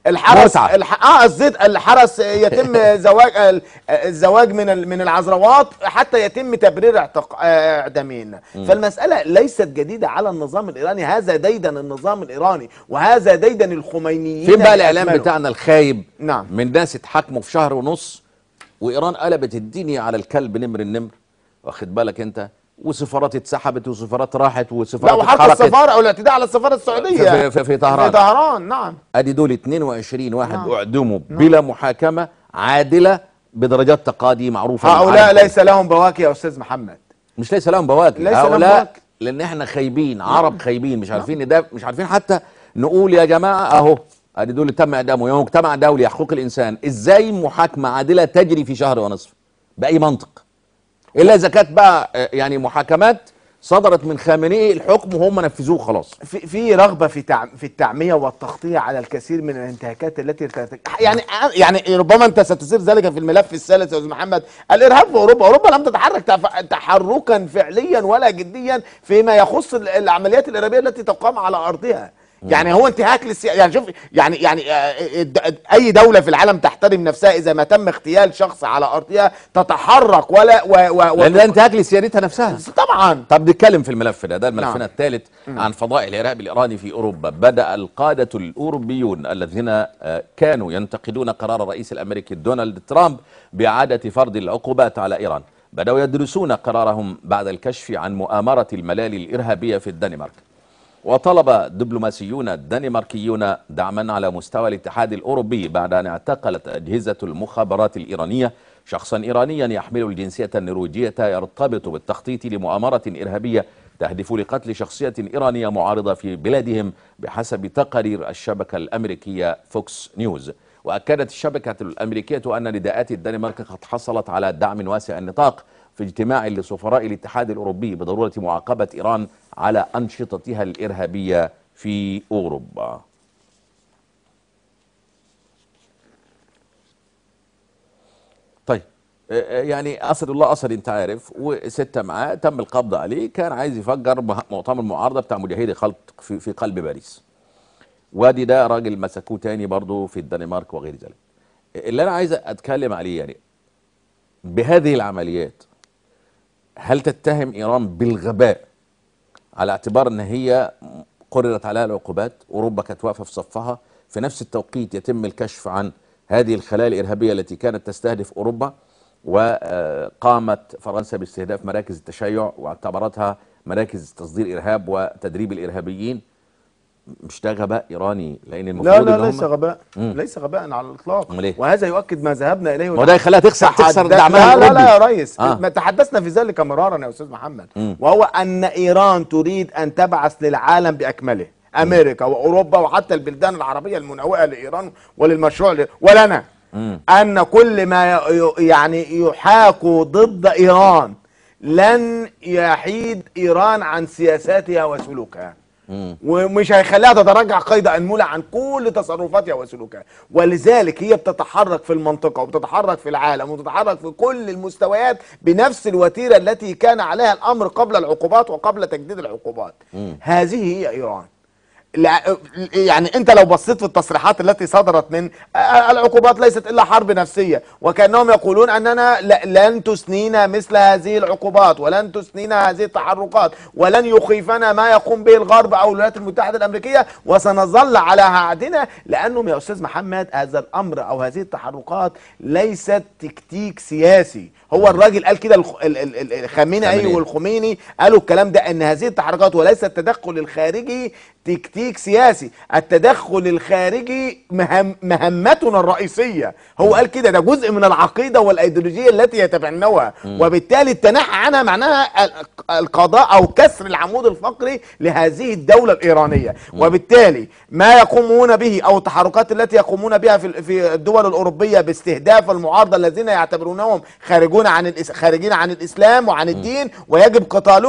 S1: الحرس
S2: متعة.
S1: الح... اه الزيت الحرس يتم زواج ال- الزواج من ال- من العذراوات حتى يتم تبرير اعتق... آه، اعدامين فالمساله ليست جديده على النظام الايراني هذا ديدن النظام الايراني وهذا ديدن الخمينيين
S2: فين بقى الاعلام
S1: بأكمله.
S2: بتاعنا الخايب
S1: نعم.
S2: من ناس اتحاكموا في شهر ونص وايران قلبت الدنيا على الكلب نمر النمر واخد بالك انت وسفارات اتسحبت وسفارات راحت
S1: لا
S2: وسفارات
S1: وحرق
S2: اتحرقت
S1: السفاره او الاعتداء على السفاره السعوديه
S2: في, في, في طهران
S1: في طهران نعم
S2: ادي دول 22 واحد
S1: نعم.
S2: اعدموا بلا محاكمه عادله بدرجات تقاضي معروفه
S1: هؤلاء
S2: للعالم كله.
S1: ليس لهم بواكي يا استاذ محمد
S2: مش ليس لهم بواكي
S1: ليس لهم
S2: هؤلاء
S1: بواكي.
S2: لان احنا خايبين عرب خايبين مش عارفين ندافع مش عارفين حتى نقول يا جماعه اهو ادي دول اللي تم اعدامه يوم مجتمع دولي حقوق الانسان ازاي محاكمه عادله تجري في شهر ونصف باي منطق الا اذا كانت بقى آه، يعني محاكمات صدرت من خامنئي الحكم وهم نفذوه خلاص
S1: في في رغبه في تع... في التعميه والتغطيه على الكثير من الانتهاكات التي تت- يعني يعني ربما انت ستثير ذلك في الملف الثالث يا استاذ محمد الارهاب في اوروبا اوروبا لم تتحرك تف... تحركا فعليا ولا جديا فيما يخص ال- العمليات الارهابيه التي تقام على ارضها يعني هو انتهاك للسياسه يعني شوف يعني يعني آه، الد- اي دوله في العالم تحترم نفسها اذا ما تم اغتيال شخص على ارضها تتحرك ولا و... و...
S2: لان ده انتهاك لسيادتها نفسها
S1: طبعا
S2: طب نتكلم في الملف ده ده ملفنا
S1: نعم.
S2: الثالث عن فضاء الارهاب الايراني في اوروبا بدا القاده الاوروبيون الذين آه، كانوا ينتقدون قرار الرئيس الامريكي دونالد ترامب باعاده فرض العقوبات على ايران بداوا يدرسون قرارهم بعد الكشف عن مؤامره الملالي الارهابيه في الدنمارك وطلب دبلوماسيون دنماركيون دعما على مستوى الاتحاد الاوروبي بعد ان اعتقلت اجهزه المخابرات الايرانيه شخصا ايرانيا يحمل الجنسيه النرويجيه يرتبط بالتخطيط لمؤامره ارهابيه تهدف لقتل شخصيه ايرانيه معارضه في بلادهم بحسب تقارير الشبكه الامريكيه فوكس نيوز واكدت الشبكه الامريكيه ان نداءات الدنمارك قد حصلت على دعم واسع النطاق في اجتماع لسفراء الاتحاد الاوروبي بضروره معاقبه ايران على انشطتها الارهابيه في اوروبا. طيب آه، آه، يعني اسد الله اسد انت عارف وسته معاه تم القبض عليه كان عايز يفجر مه- مؤتمر المعارضه بتاع مجاهدي خلق في, في قلب باريس. وادي ده راجل مسكوه تاني برضه في الدنمارك وغير ذلك. اللي انا عايز اتكلم عليه يعني بهذه العمليات هل تتهم ايران بالغباء على اعتبار ان هي قررت عليها العقوبات اوروبا كانت واقفه في صفها في نفس التوقيت يتم الكشف عن هذه الخلايا الارهابيه التي كانت تستهدف اوروبا وقامت فرنسا باستهداف مراكز التشيع واعتبرتها مراكز تصدير ارهاب وتدريب الارهابيين مش ده غباء ايراني لان المفروض
S1: لا لا
S2: إن
S1: ليس
S2: هم-
S1: غباء
S2: مم.
S1: ليس غباء على الاطلاق
S2: أمال إيه؟
S1: وهذا يؤكد ما ذهبنا اليه
S2: ما ده يخليها تخسر تخسر
S1: تحدث-
S2: دعمها
S1: لا لا لا يا
S2: الأوروبي.
S1: ريس
S2: آه.
S1: ما تحدثنا في ذلك مرارا يا استاذ محمد
S2: مم.
S1: وهو ان ايران تريد ان تبعث للعالم باكمله امريكا واوروبا وحتى البلدان العربيه المناوئه لايران وللمشروع ل- ولنا
S2: مم.
S1: ان كل ما ي- ي- يعني يحاك ضد ايران لن يحيد ايران عن سياساتها وسلوكها
S2: مم.
S1: ومش هيخليها تتراجع قيد انمله عن كل تصرفاتها وسلوكها ولذلك هي بتتحرك في المنطقه وبتتحرك في العالم وبتتحرك في كل المستويات بنفس الوتيره التي كان عليها الامر قبل العقوبات وقبل تجديد العقوبات هذه هي ايران لا- يعني انت لو بصيت في التصريحات التي صدرت من العقوبات ليست الا حرب نفسيه وكانهم يقولون اننا ل- لن تسنينا مثل هذه العقوبات ولن تسنينا هذه التحركات ولن يخيفنا ما يقوم به الغرب او الولايات المتحده الامريكيه وسنظل على عهدنا لانهم يا استاذ محمد هذا الامر او هذه التحركات ليست تكتيك سياسي هو الراجل قال كده الخ- ال- ال- ال- الخامنئي
S2: خامنئي.
S1: والخميني قالوا الكلام ده ان هذه التحركات وليس التدخل الخارجي تكتيك سياسي التدخل الخارجي مهم مهمتنا الرئيسية هو قال كده ده جزء من العقيدة والأيديولوجية التي يتبنوها وبالتالي التنحي عنها معناها ال- القضاء أو كسر العمود الفقري لهذه الدولة الإيرانية وبالتالي ما يقومون به أو التحركات التي يقومون بها في في الدول الأوروبية باستهداف المعارضة الذين يعتبرونهم خارجون عن الإس... خارجين عن الإسلام وعن الدين ويجب قتالهم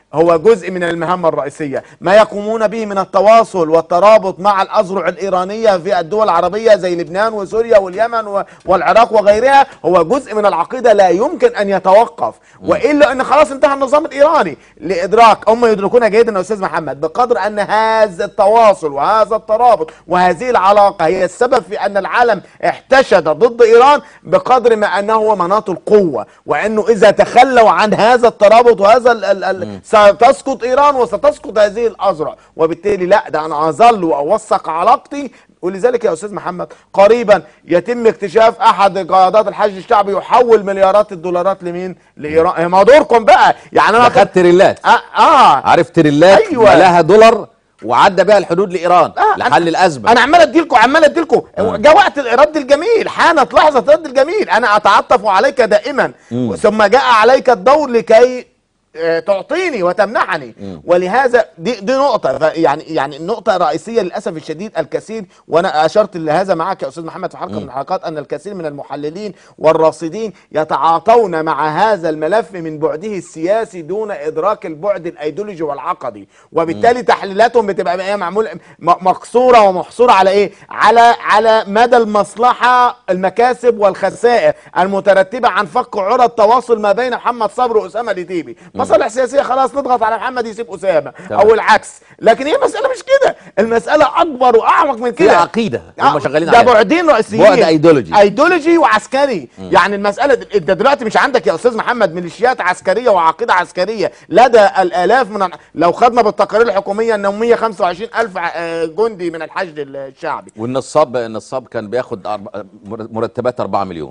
S1: هو جزء من المهام الرئيسية ما يقومون به من التواصل والترابط مع الأذرع الإيرانية في الدول العربية زي لبنان وسوريا واليمن و- والعراق وغيرها هو جزء من العقيدة لا يمكن أن يتوقف وإلا أن خلاص انتهى النظام الإيراني لإدراك هم يدركون جيدا يا أستاذ محمد بقدر أن هذا التواصل وهذا الترابط وهذه العلاقة هي السبب في أن العالم احتشد ضد إيران بقدر ما أنه هو مناط القوة وأنه إذا تخلوا عن هذا الترابط وهذا ال ال ال ستسقط إيران وستسقط هذه الأذرع وبالتالي لا ده أنا أظل وأوثق علاقتي ولذلك يا استاذ محمد قريبا يتم اكتشاف احد قيادات الحشد الشعبي يحول مليارات الدولارات لمين لايران ما دوركم بقى يعني انا
S2: اخذت تريلات
S1: اه, آه.
S2: عارف تريلات
S1: أيوة.
S2: ملاها دولار وعدى بها الحدود لايران
S1: آه،
S2: لحل
S1: أنا-
S2: الازمه
S1: انا عمال اديلكم عمال اديلكم جاء وقت رد الجميل حانت لحظه رد الجميل انا اتعطف عليك دائما ثم جاء عليك الدور لكي آه، تعطيني وتمنحني ولهذا دي دي نقطه ف- يعني يعني النقطه الرئيسيه للاسف الشديد الكثير وانا اشرت لهذا معك يا استاذ محمد في حلقه من الحلقات ان الكثير من المحللين والراصدين يتعاطون مع هذا الملف من بعده السياسي دون ادراك البعد الايديولوجي والعقدي وبالتالي تحليلاتهم بتبقى ايه معمول م- مقصوره ومحصوره على ايه على على مدى المصلحه المكاسب والخسائر المترتبه عن فك عرى التواصل ما بين محمد صبري واسامه ديتيبي مصالح سياسيه خلاص نضغط على محمد يسيب اسامه
S2: تمام.
S1: او العكس لكن هي مساله مش كده المساله اكبر واعمق من
S2: في
S1: كده
S2: عقيده هم
S1: آه،
S2: شغالين
S1: ده
S2: عليها
S1: بعدين رئيسيين
S2: بعد أيديولوجي.
S1: ايديولوجي وعسكري يعني المساله دي- انت دلوقتي مش عندك يا استاذ محمد ميليشيات عسكريه وعقيده عسكريه لدى الالاف من لو خدنا بالتقارير الحكوميه انهم 125 الف ع- جندي من الحشد الشعبي
S2: والنصاب النصاب كان بياخد أربع- مر- مرتبات 4 مليون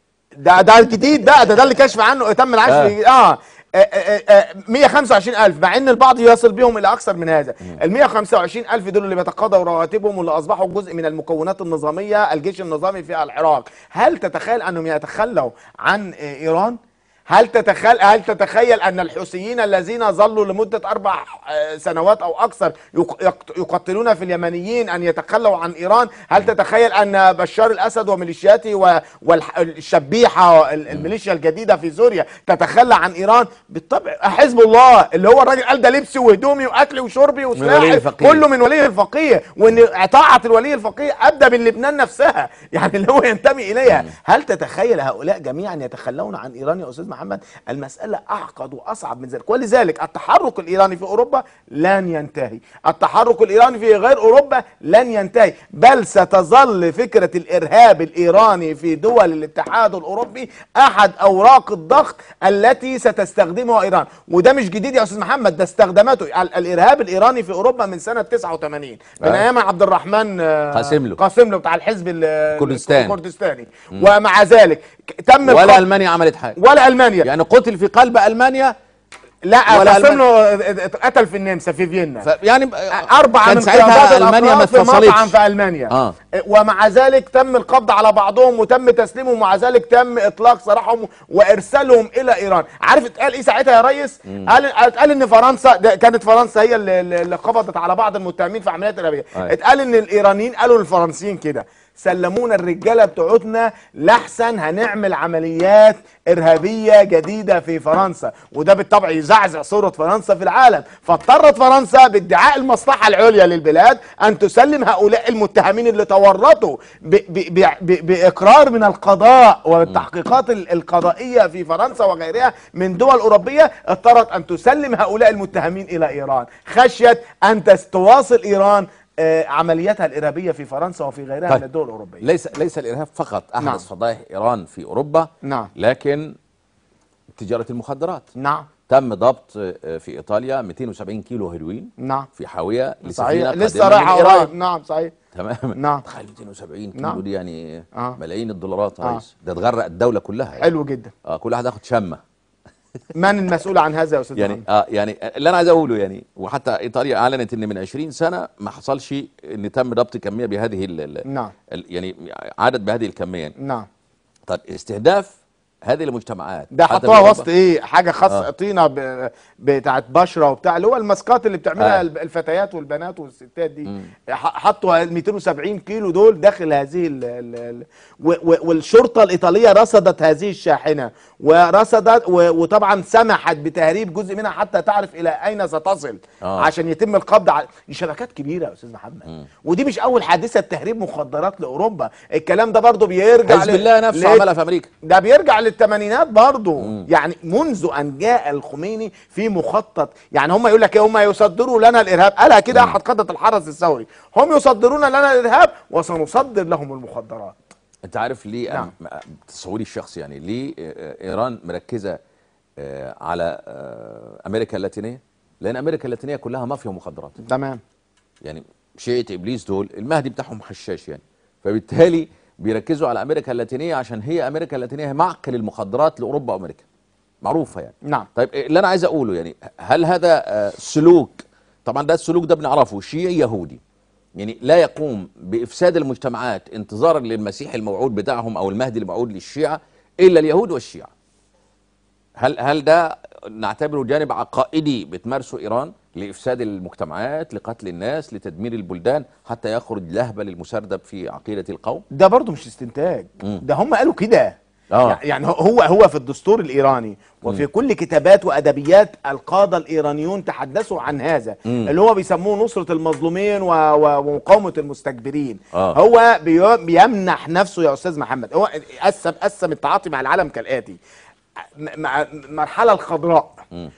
S1: ده ده الجديد بقى ده ده اللي كشف عنه تم العشر اه, آه. آه، آه، آه، 125 ألف مع إن البعض يصل بهم إلى أكثر من هذا ال 125 ألف دول اللي بيتقاضوا رواتبهم واللي أصبحوا جزء من المكونات النظامية الجيش النظامي في العراق هل تتخيل أنهم يتخلوا عن آه، إيران؟ هل تتخيل هل تتخيل ان الحوثيين الذين ظلوا لمده اربع آه، سنوات او اكثر يق- يقت- يقتلون في اليمنيين ان يتخلوا عن ايران؟ هل تتخيل ان بشار الاسد وميليشياته والشبيحه الميليشيا الجديده في سوريا تتخلى عن ايران؟ بالطبع حزب الله اللي هو الراجل قال ده لبسي وهدومي واكلي وشربي
S2: ولي
S1: وسلاحي
S2: الفقيه.
S1: كله من ولي الفقيه وان طاعه الولي الفقيه ابدا من لبنان نفسها يعني اللي هو ينتمي اليها هل تتخيل هؤلاء جميعا يتخلون عن ايران يا استاذ محمد المساله اعقد واصعب من ذلك ولذلك التحرك الايراني في اوروبا لن ينتهي التحرك الايراني في غير اوروبا لن ينتهي بل ستظل فكره الارهاب الايراني في دول الاتحاد الاوروبي احد اوراق الضغط التي ستستخدمها ايران وده مش جديد يا استاذ محمد ده استخدمته ال- الارهاب الايراني في اوروبا من سنه 89 من
S2: آه.
S1: ايام عبد الرحمن آه،
S2: قاسم له.
S1: قاسم له بتاع الحزب ال-
S2: الكردستاني.
S1: الكردستاني ومع ذلك ك- تم
S2: ولا
S1: القبض-
S2: المانيا عملت حاجه
S1: ولا المانيا
S2: يعني قتل في قلب المانيا
S1: لا
S2: ولا
S1: قاسم له اتقتل في النمسا في فيينا
S2: ف يعني
S1: أربعة
S2: كان
S1: من
S2: ساعتها
S1: قيادات
S2: المانيا ما
S1: الأطراف في مطعم
S2: اتفصلتش
S1: في ألمانيا
S2: آه.
S1: ومع ذلك تم القبض على بعضهم وتم تسليمهم ومع ذلك تم إطلاق سراحهم وإرسالهم إلى إيران عارف اتقال إيه ساعتها يا ريس قال اتقال إن فرنسا ده كانت فرنسا هي اللي, اللي قبضت على بعض المتهمين في عمليات إرهابية
S2: أيوة.
S1: اتقال إن الإيرانيين قالوا للفرنسيين كده سلمونا الرجاله بتوعتنا لحسن هنعمل عمليات ارهابيه جديده في فرنسا وده بالطبع يزعزع صوره فرنسا في العالم فاضطرت فرنسا بادعاء المصلحه العليا للبلاد ان تسلم هؤلاء المتهمين اللي تورطوا ب ب ب ب باقرار من القضاء والتحقيقات ال- القضائيه في فرنسا وغيرها من دول اوروبيه اضطرت ان تسلم هؤلاء المتهمين الى ايران خشيه ان تس- تواصل ايران آه، عملياتها الارهابيه في فرنسا وفي غيرها
S2: طيب.
S1: من الدول الاوروبيه
S2: ليس ليس الارهاب فقط احدث
S1: نعم.
S2: فضائح ايران في اوروبا
S1: نعم.
S2: لكن تجاره المخدرات
S1: نعم
S2: تم ضبط آه، في ايطاليا 270 كيلو هيروين
S1: نعم
S2: في حاويه لسفينه
S1: صحيح لسه
S2: قادمة من
S1: رايحه
S2: إيران.
S1: قريب نعم صحيح
S2: تمام
S1: نعم.
S2: تخيل 270 كيلو
S1: نعم.
S2: دي يعني
S1: آه.
S2: ملايين الدولارات يا
S1: آه.
S2: ريس ده تغرق الدوله كلها يعني.
S1: حلو جدا
S2: اه كل واحد ياخد شمه
S1: من المسؤول عن هذا يا استاذ
S2: يعني
S1: محمد؟
S2: اه يعني اللي انا عايز اقوله يعني وحتى ايطاليا اعلنت ان من 20 سنه ما حصلش ان تم ضبط كميه بهذه ال ال
S1: نعم
S2: ال يعني عدد بهذه الكميه يعني.
S1: نعم
S2: طيب استهداف هذه المجتمعات
S1: ده
S2: حتى في
S1: حطوها
S2: أوروبا.
S1: وسط ايه حاجه خاصه
S2: آه.
S1: طينه ب- بتاعت بشره وبتاع اللي هو الماسكات اللي بتعملها
S2: آه.
S1: الب- الفتيات والبنات والستات دي ح- حطوا ال 270 كيلو دول داخل هذه ال ال ال و- و- والشرطه الايطاليه رصدت هذه الشاحنه ورصدت و- وطبعا سمحت بتهريب جزء منها حتى تعرف الى اين ستصل
S2: آه.
S1: عشان يتم القبض على دي شبكات كبيره يا استاذ محمد ودي مش اول حادثه تهريب مخدرات لاوروبا الكلام ده برضو بيرجع
S2: حزب
S1: ل-
S2: الله نفسه
S1: ل-
S2: عملها في امريكا
S1: ده بيرجع للثمانينات برضه يعني منذ ان جاء الخميني في مخطط يعني هم يقول لك ايه هم يصدروا لنا الارهاب قالها كده احد قاده الحرس الثوري هم يصدرون لنا الارهاب وسنصدر لهم المخدرات
S2: انت عارف ليه
S1: نعم.
S2: أم- تصوري الشخصي يعني ليه آه، ايران مركزه آه، على آه، امريكا اللاتينيه لان امريكا اللاتينيه كلها مافيا مخدرات
S1: تمام
S2: يعني شيعة ابليس دول المهدي بتاعهم حشاش يعني فبالتالي بيركزوا على امريكا اللاتينيه عشان هي امريكا اللاتينيه هي معقل المخدرات لاوروبا وامريكا معروفه يعني
S1: نعم.
S2: طيب إيه اللي انا عايز اقوله يعني هل هذا آه، سلوك طبعا ده السلوك ده بنعرفه شيعي يهودي يعني لا يقوم بافساد المجتمعات انتظارا للمسيح الموعود بتاعهم او المهدي الموعود للشيعه الا اليهود والشيعه هل هل ده نعتبره جانب عقائدي بتمارسه ايران لافساد المجتمعات لقتل الناس لتدمير البلدان حتى يخرج لهبل المسردب في عقيده القوم
S1: ده برضه مش استنتاج ده هم قالوا كده
S2: آه.
S1: يعني هو هو في الدستور الايراني وفي كل كتابات وادبيات القاده الايرانيون تحدثوا عن هذا اللي هو بيسموه نصره المظلومين و- و- ومقاومه المستكبرين
S2: آه.
S1: هو بي- بيمنح نفسه يا استاذ محمد هو قسم قسم التعاطي مع العالم كالاتي م- مع المرحله الخضراء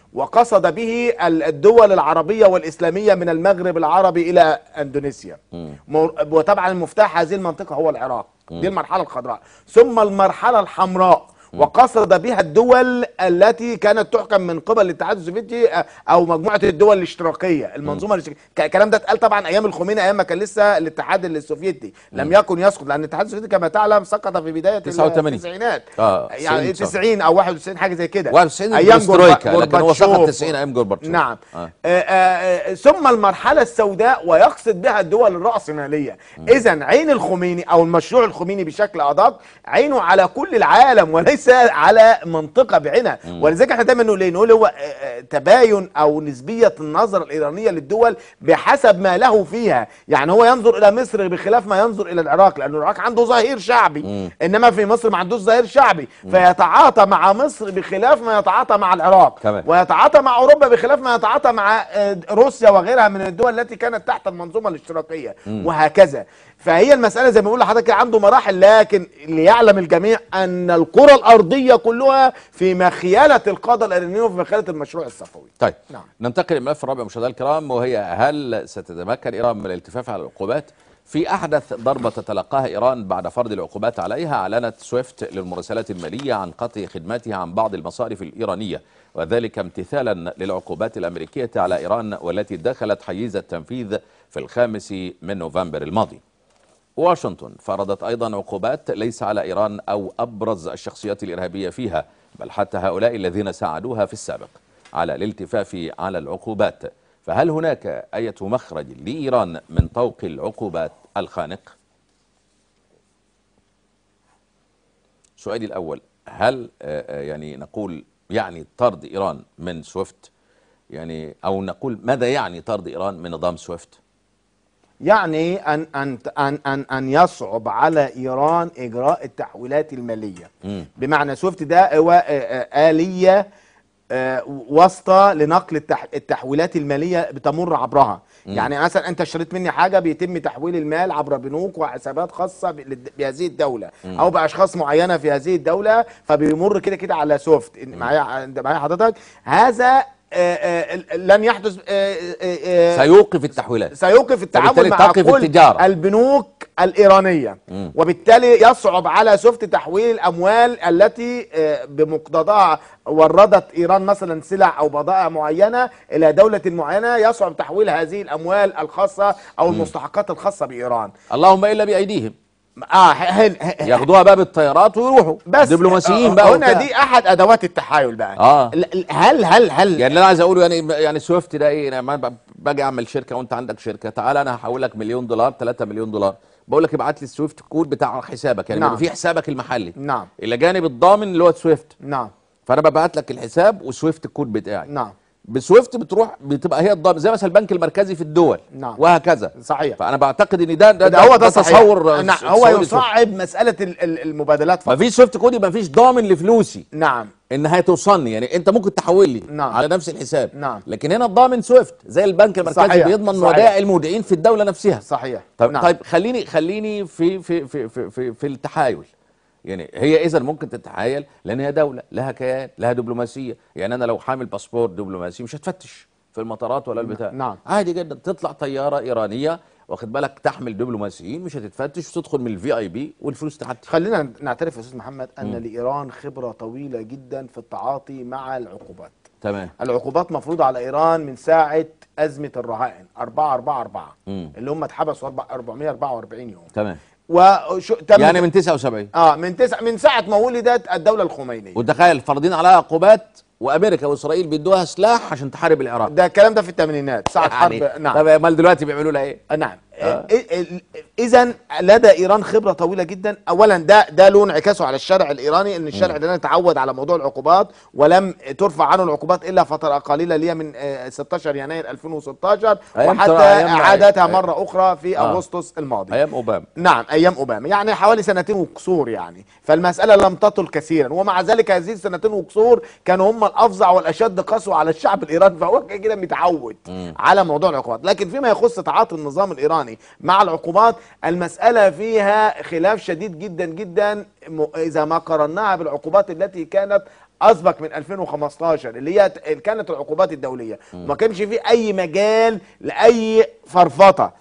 S1: وقصد به ال- الدول العربيه والاسلاميه من المغرب العربي الى اندونيسيا مر- وطبعا المفتاح هذه المنطقه هو العراق دي المرحله الخضراء ثم المرحله الحمراء وقصد بها الدول التي كانت تحكم من قبل الاتحاد السوفيتي آه، او مجموعه الدول الاشتراكيه المنظومه الاشتراكيه ك- الكلام ده اتقال طبعا ايام الخميني ايام ما كان لسه الاتحاد السوفيتي لم يكن يسقط لان الاتحاد السوفيتي كما تعلم سقط في بدايه
S2: 89.
S1: التسعينات
S2: آه،
S1: يعني
S2: 90
S1: 90 او 91 حاجه زي كده
S2: 91
S1: ايام
S2: البروسترويكا،
S1: جوربا-
S2: لكن هو سقط
S1: جورباتشوف.
S2: 90 أيام جورباتشوف.
S1: نعم
S2: آه.
S1: آه. آه آه ثم المرحله السوداء ويقصد بها الدول الراسماليه اذا عين الخميني او المشروع الخميني بشكل ادق عينه على كل العالم وليس على منطقه بعينها ولذلك احنا دايما نقول ايه نقول هو آه، آه، تباين او نسبيه النظره الايرانيه للدول بحسب ما له فيها يعني هو ينظر الى مصر بخلاف ما ينظر الى العراق لان العراق عنده ظهير شعبي انما في مصر ما عندوش ظهير شعبي فيتعاطى مع مصر بخلاف ما يتعاطى مع العراق
S2: كمان.
S1: ويتعاطى مع اوروبا بخلاف ما يتعاطى مع آه، روسيا وغيرها من الدول التي كانت تحت المنظومه الاشتراكيه وهكذا فهي المساله زي ما بقول لحضرتك كده عنده مراحل لكن ليعلم الجميع ان الكره الارضيه كلها في مخيله القاده الايرانيين وفي مخيله المشروع الصفوي
S2: طيب
S1: نعم.
S2: ننتقل للملف الرابع مشاهدينا الكرام وهي هل ستتمكن ايران من الالتفاف على العقوبات؟ في احدث ضربه تتلقاها ايران بعد فرض العقوبات عليها اعلنت سويفت للمراسلات الماليه عن قطع خدماتها عن بعض المصارف الايرانيه وذلك امتثالا للعقوبات الامريكيه على ايران والتي دخلت حيز التنفيذ في الخامس من نوفمبر الماضي. واشنطن فرضت ايضا عقوبات ليس على ايران او ابرز الشخصيات الارهابيه فيها بل حتى هؤلاء الذين ساعدوها في السابق على الالتفاف على العقوبات فهل هناك ايه مخرج لايران من طوق العقوبات الخانق سؤالي الاول هل آه، آه، يعني نقول يعني طرد ايران من سويفت يعني او نقول ماذا يعني طرد ايران من نظام سويفت
S1: يعني ان ان ان ان, أن يصعب على ايران اجراء التحويلات الماليه
S2: مم.
S1: بمعنى سويفت ده هو آه، آه، اليه آه، واسطه لنقل التح... التحويلات الماليه بتمر عبرها يعني مثلا انت اشتريت مني حاجه بيتم تحويل المال عبر بنوك وحسابات خاصه ب- بهذه الدوله او باشخاص معينه في هذه الدوله فبيمر كده كده على سوفت إن- معايا انت معايا حضرتك هذا آه، آه، لن يحدث آه، آه، آه،
S2: سيوقف التحويلات
S1: سيوقف التعامل
S2: فبالتالي
S1: مع
S2: تقف
S1: كل
S2: التجارة.
S1: البنوك الإيرانية وبالتالي يصعب على سوفت تحويل الأموال التي آه، بمقتضاها وردت إيران مثلا سلع أو بضائع معينة إلى دولة معينة يصعب تحويل هذه الأموال الخاصة أو المستحقات الخاصة بإيران
S2: اللهم الا بايديهم
S1: آه هن
S2: ياخدوها بقى بالطيارات ويروحوا
S1: بس
S2: دبلوماسيين
S1: آه،
S2: بقى
S1: هنا
S2: وبتاع.
S1: دي أحد أدوات التحايل بقى
S2: آه.
S1: ل- ل- هل هل هل
S2: يعني اللي انا عايز اقوله يعني يعني سويفت ده ايه لما ب- باجي اعمل شركه وانت عندك شركه تعالى انا هحول لك مليون دولار 3 مليون دولار بقول لك ابعت لي السويفت كود بتاع حسابك يعني
S1: نعم.
S2: نعم. في حسابك المحلي
S1: نعم
S2: الى جانب الضامن اللي هو سويفت
S1: نعم
S2: فانا ببعت لك الحساب وسويفت الكود بتاعي
S1: نعم
S2: بسويفت بتروح بتبقى هي الضامن زي مثلا البنك المركزي في الدول
S1: نعم.
S2: وهكذا
S1: صحيح
S2: فانا بعتقد ان ده ده,
S1: ده هو ده صحيح.
S2: تصور
S1: نعم هو
S2: تصور
S1: يصعب مساله ال- ال- المبادلات
S2: ما
S1: فقط
S2: فيش سويفت كود يبقى ما فيش ضامن لفلوسي
S1: نعم
S2: انها هتوصلني يعني انت ممكن تحول لي
S1: نعم.
S2: على نفس الحساب
S1: نعم.
S2: لكن هنا الضامن سويفت زي البنك المركزي
S1: صحيح.
S2: بيضمن
S1: صحيح.
S2: ودائع المودعين في الدوله نفسها
S1: صحيح
S2: طيب,
S1: نعم.
S2: طيب خليني خليني في في في في في, في التحايل يعني هي اذا ممكن تتحايل لان هي دوله لها كيان لها دبلوماسيه يعني انا لو حامل باسبور دبلوماسي مش هتفتش في المطارات ولا البتاع
S1: نعم.
S2: عادي جدا تطلع طياره ايرانيه واخد بالك تحمل دبلوماسيين مش هتتفتش وتدخل من الفي اي بي والفلوس تعدي
S1: خلينا نعترف يا استاذ محمد ان لايران خبره طويله جدا في التعاطي مع العقوبات
S2: تمام
S1: العقوبات مفروضه على ايران من ساعه ازمه الرهائن 4 4 4
S2: مم.
S1: اللي هم اتحبسوا أربع- 444 يوم
S2: تمام
S1: وشو تم
S2: يعني من 79
S1: اه من تسع من ساعه ما ولدت الدوله الخمينيه
S2: وتخيل فرضين عليها عقوبات وامريكا واسرائيل بيدوها سلاح عشان تحارب العراق
S1: ده الكلام ده في الثمانينات ساعه حرب نعم
S2: طب امال دلوقتي بيعملوا لها ايه؟
S1: نعم اذا لدى ايران خبره طويله جدا اولا ده ده له انعكاسه على الشارع الايراني ان الشارع الايراني تعود على موضوع العقوبات ولم ترفع عنه العقوبات الا فتره قليله اللي هي من آه، 16 يناير 2016
S2: أيام
S1: وحتى
S2: ترى أيام-
S1: اعادتها
S2: أي-
S1: مره اخرى في
S2: آه.
S1: اغسطس الماضي
S2: ايام اوباما
S1: نعم ايام اوباما يعني حوالي سنتين وكسور يعني فالمساله لم تطل كثيرا ومع ذلك هذه السنتين وكسور كانوا هم الافظع والاشد قسوه على الشعب الايراني فهو كده كده متعود على موضوع العقوبات لكن فيما يخص تعاطي النظام الايراني مع العقوبات المساله فيها خلاف شديد جدا جدا م- اذا ما قارناها بالعقوبات التي كانت اسبق من 2015 اللي هي ت- كانت العقوبات الدوليه وما كانش في اي مجال لاي فرفطه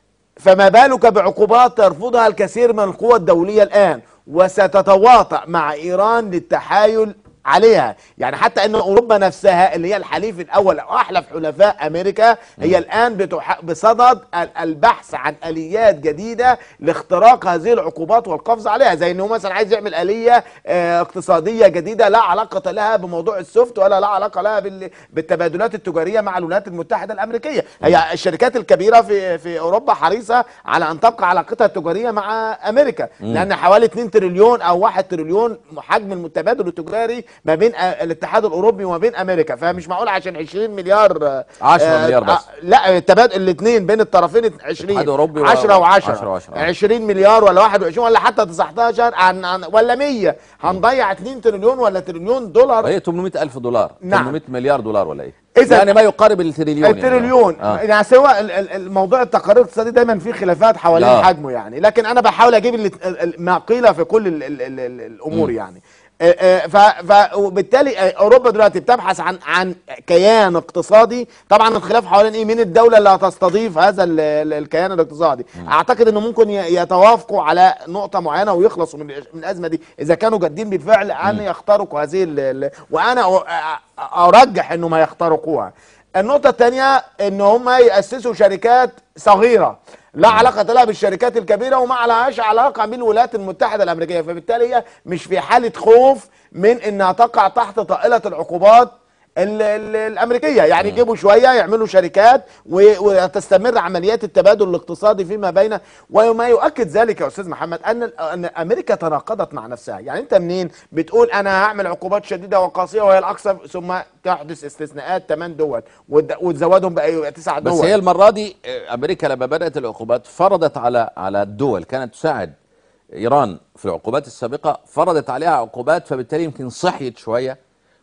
S1: فما بالك بعقوبات ترفضها الكثير من القوى الدولية الآن وستتواطأ مع إيران للتحايل عليها يعني حتى ان اوروبا نفسها اللي هي الحليف الاول او احلف حلفاء امريكا هي الان بتح... بصدد ال- البحث عن اليات جديده لاختراق هذه العقوبات والقفز عليها زي انه مثلا عايز يعمل اليه آه، اقتصاديه جديده لا علاقه لها بموضوع السوفت ولا لا علاقه لها بال... بالتبادلات التجاريه مع الولايات المتحده الامريكيه هي الشركات الكبيره في في اوروبا حريصه على ان تبقى علاقتها التجاريه مع امريكا لان حوالي 2 تريليون او 1 تريليون حجم التبادل التجاري ما بين آه، الاتحاد الاوروبي وما بين امريكا فمش معقول عشان 20 مليار آه،
S2: 10
S1: آه،
S2: مليار بس.
S1: آه، لا التبادل الاثنين بين الطرفين 20
S2: اتحاد أوروبي و-
S1: 10 و10
S2: 10 و10
S1: 20 مليار ولا 21 ولا حتى 19 عن, عن ولا 100 هنضيع 2 تريليون ولا تريليون دولار
S2: هي 800 الف دولار
S1: نعم.
S2: 800 مليار دولار ولا ايه
S1: إذا-
S2: يعني ما يقارب التريليون
S1: التريليون
S2: يعني. آه.
S1: يعني سواء ال- ال- الموضوع التقارير الاقتصادي دايما فيه خلافات حوالين
S2: لا.
S1: حجمه يعني لكن انا بحاول اجيب ال- ال- ال- ما قيل في كل ال ال ال ال الامور
S2: مم.
S1: يعني آه، آه، ف ف وبالتالي آه، اوروبا دلوقتي بتبحث عن عن كيان اقتصادي طبعا الخلاف حوالين ايه مين الدوله اللي هتستضيف هذا ال- ال- الكيان الاقتصادي اعتقد انه ممكن ي- يتوافقوا على نقطه معينه ويخلصوا من من الازمه دي اذا كانوا جادين بالفعل ان يخترقوا هذه ال- ال- وانا أ- أ- ارجح انهم هيخترقوها النقطة الثانية ان هم يأسسوا شركات صغيرة لا علاقة لها بالشركات الكبيرة وما لهاش علاقة بالولايات المتحدة الأمريكية فبالتالي هي مش في حالة خوف من انها تقع تحت طائلة العقوبات ال ال الامريكيه يعني يجيبوا شويه يعملوا شركات و- وتستمر عمليات التبادل الاقتصادي فيما بين وما يؤكد ذلك يا استاذ محمد ان ال- ان امريكا تناقضت مع نفسها يعني انت منين بتقول انا هعمل عقوبات شديده وقاسيه وهي الاقصى ثم تحدث استثناءات 8 دول وت- وتزودهم بقى 9 دول
S2: بس هي المره دي آه، امريكا لما بدات العقوبات فرضت على على الدول كانت تساعد ايران في العقوبات السابقه فرضت عليها عقوبات فبالتالي يمكن صحيت شويه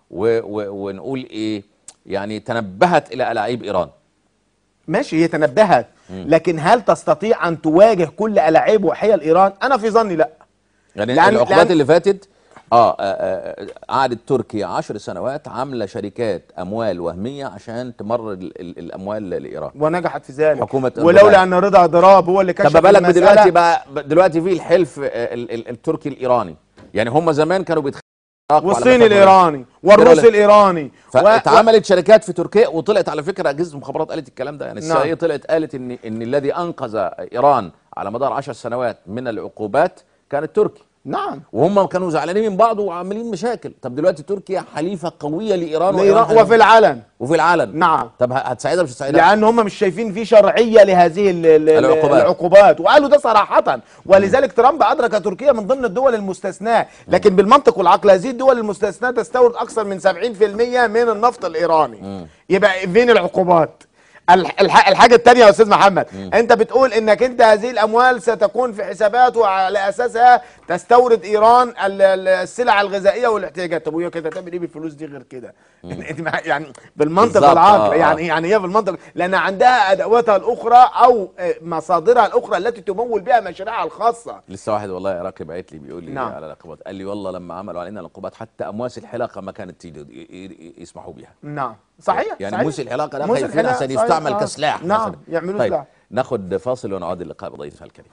S2: و و ونقول ايه يعني تنبهت الى الاعيب ايران
S1: ماشي هي تنبهت لكن هل تستطيع ان تواجه كل الاعيب وحيل ايران انا في ظني لا
S2: يعني
S1: لأن-
S2: العقوبات
S1: لأن-
S2: اللي فاتت اه, آه, آه قعدت تركيا عشر سنوات عامله شركات اموال وهميه عشان تمرر ال ال الاموال لايران
S1: ونجحت في ذلك
S2: حكومة
S1: ولولا
S2: أردوغان.
S1: ان رضا ضراب هو اللي كشف
S2: طب ما بالك
S1: المسألة.
S2: دلوقتي بقى دلوقتي في الحلف آه، ال ال التركي الايراني يعني هم زمان كانوا بيتخانقوا على
S1: والصيني
S2: مسافة
S1: الايراني والروسي
S2: كده ولا-
S1: الايراني و-
S2: فاتعملت شركات في تركيا وطلعت على فكره اجهزه المخابرات قالت الكلام ده يعني
S1: نعم.
S2: السي طلعت قالت ان ان الذي انقذ ايران على مدار عشر سنوات من العقوبات كان التركي
S1: نعم
S2: وهم كانوا زعلانين من بعض وعاملين مشاكل طب دلوقتي تركيا حليفه قويه لايران وإيران
S1: لإيران
S2: حليفة.
S1: وفي العلن
S2: وفي العالم
S1: نعم
S2: طب ه- هتساعدها مش هتساعدها
S1: لان هم مش شايفين في شرعيه لهذه ال- ال-
S2: العقوبات.
S1: العقوبات وقالوا ده صراحه ولذلك ترامب ادرك تركيا من ضمن الدول المستثناه لكن بالمنطق والعقل هذه الدول المستثناه تستورد اكثر من 70% من النفط الايراني يبقى فين العقوبات الح- الح- الحاجة التانية يا أستاذ محمد أنت بتقول إنك أنت هذه الأموال ستكون في حسابات وعلى أساسها تستورد إيران ال- ال- السلع الغذائية والاحتياجات طب وهي كده تعمل إيه بالفلوس دي غير كده؟ أنت مع- يعني بالمنطق
S2: بالظبط،
S1: والعقل
S2: آه، آه.
S1: يعني يعني هي بالمنطق لأن عندها أدواتها الأخرى أو آه، مصادرها الأخرى التي تمول بها مشاريعها الخاصة
S2: لسه واحد والله عراقي بعت لي بيقول لي
S1: نعم.
S2: على العقوبات قال لي والله لما عملوا علينا العقوبات حتى امواس الحلاقه ما كانت تيجي ي- ي- يسمحوا بيها
S1: نعم صحيح
S2: يعني
S1: صحيح.
S2: موس الحلاقه ده
S1: موس
S2: خايفين
S1: الحلاقة،
S2: عشان
S1: صحيح،
S2: يستعمل
S1: آه.
S2: كسلاح
S1: نعم
S2: مثلا
S1: يعملوا
S2: طيب
S1: سلاح
S2: ناخد فاصل ونعود اللقاء بضيفنا الكريم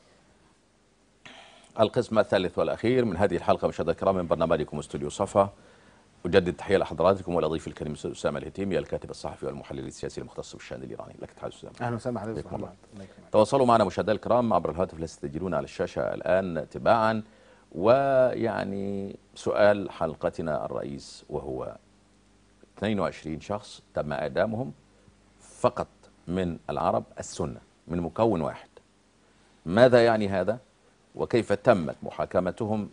S2: القسم الثالث والاخير من هذه الحلقه مشاهدينا الكرام من برنامجكم استوديو صفا اجدد التحيه لحضراتكم ولضيف الكريم الاستاذ اسامه الهتيمي الكاتب الصحفي والمحلل السياسي المختص بالشان الايراني لك تحيه اسامه
S1: أهلا وسهلا حضرتك
S2: بكم الله.
S1: الله يكرمك.
S2: تواصلوا معنا مشاهدينا الكرام عبر الهاتف الذي تسجلون على الشاشة الآن تباعا ويعني سؤال حلقتنا الرئيس وهو 22 شخص تم إعدامهم فقط من العرب السنة من مكون واحد ماذا يعني هذا وكيف تمت محاكمتهم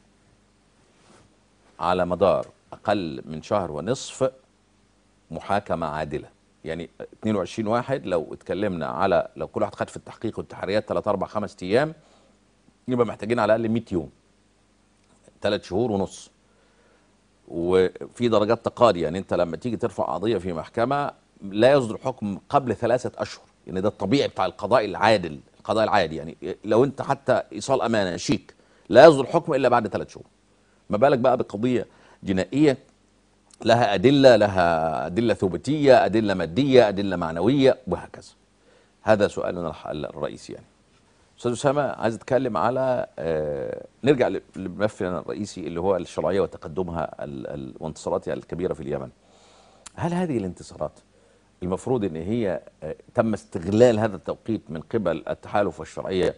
S2: على مدار أقل من شهر ونصف محاكمة عادلة يعني 22 واحد لو اتكلمنا على لو كل واحد خد في التحقيق والتحريات 3 4 5 ايام يبقى محتاجين على الاقل 100 يوم ثلاث شهور ونص وفي درجات تقاضي يعني انت لما تيجي ترفع قضيه في محكمه لا يصدر حكم قبل ثلاثه اشهر يعني ده الطبيعي بتاع القضاء العادل القضاء العادي يعني لو انت حتى ايصال امانه شيك لا يصدر حكم الا بعد ثلاث شهور ما بالك بقى بقضيه جنائيه لها أدلة لها أدلة ثبوتية أدلة مادية أدلة معنوية وهكذا هذا سؤالنا الح- الرئيسي يعني أستاذ أسامة عايز أتكلم على آه نرجع ل- لملفنا الرئيسي اللي هو الشرعية وتقدمها ال- ال- وانتصاراتها الكبيرة في اليمن هل هذه الانتصارات المفروض ان هي آه، تم استغلال هذا التوقيت من قبل التحالف والشرعيه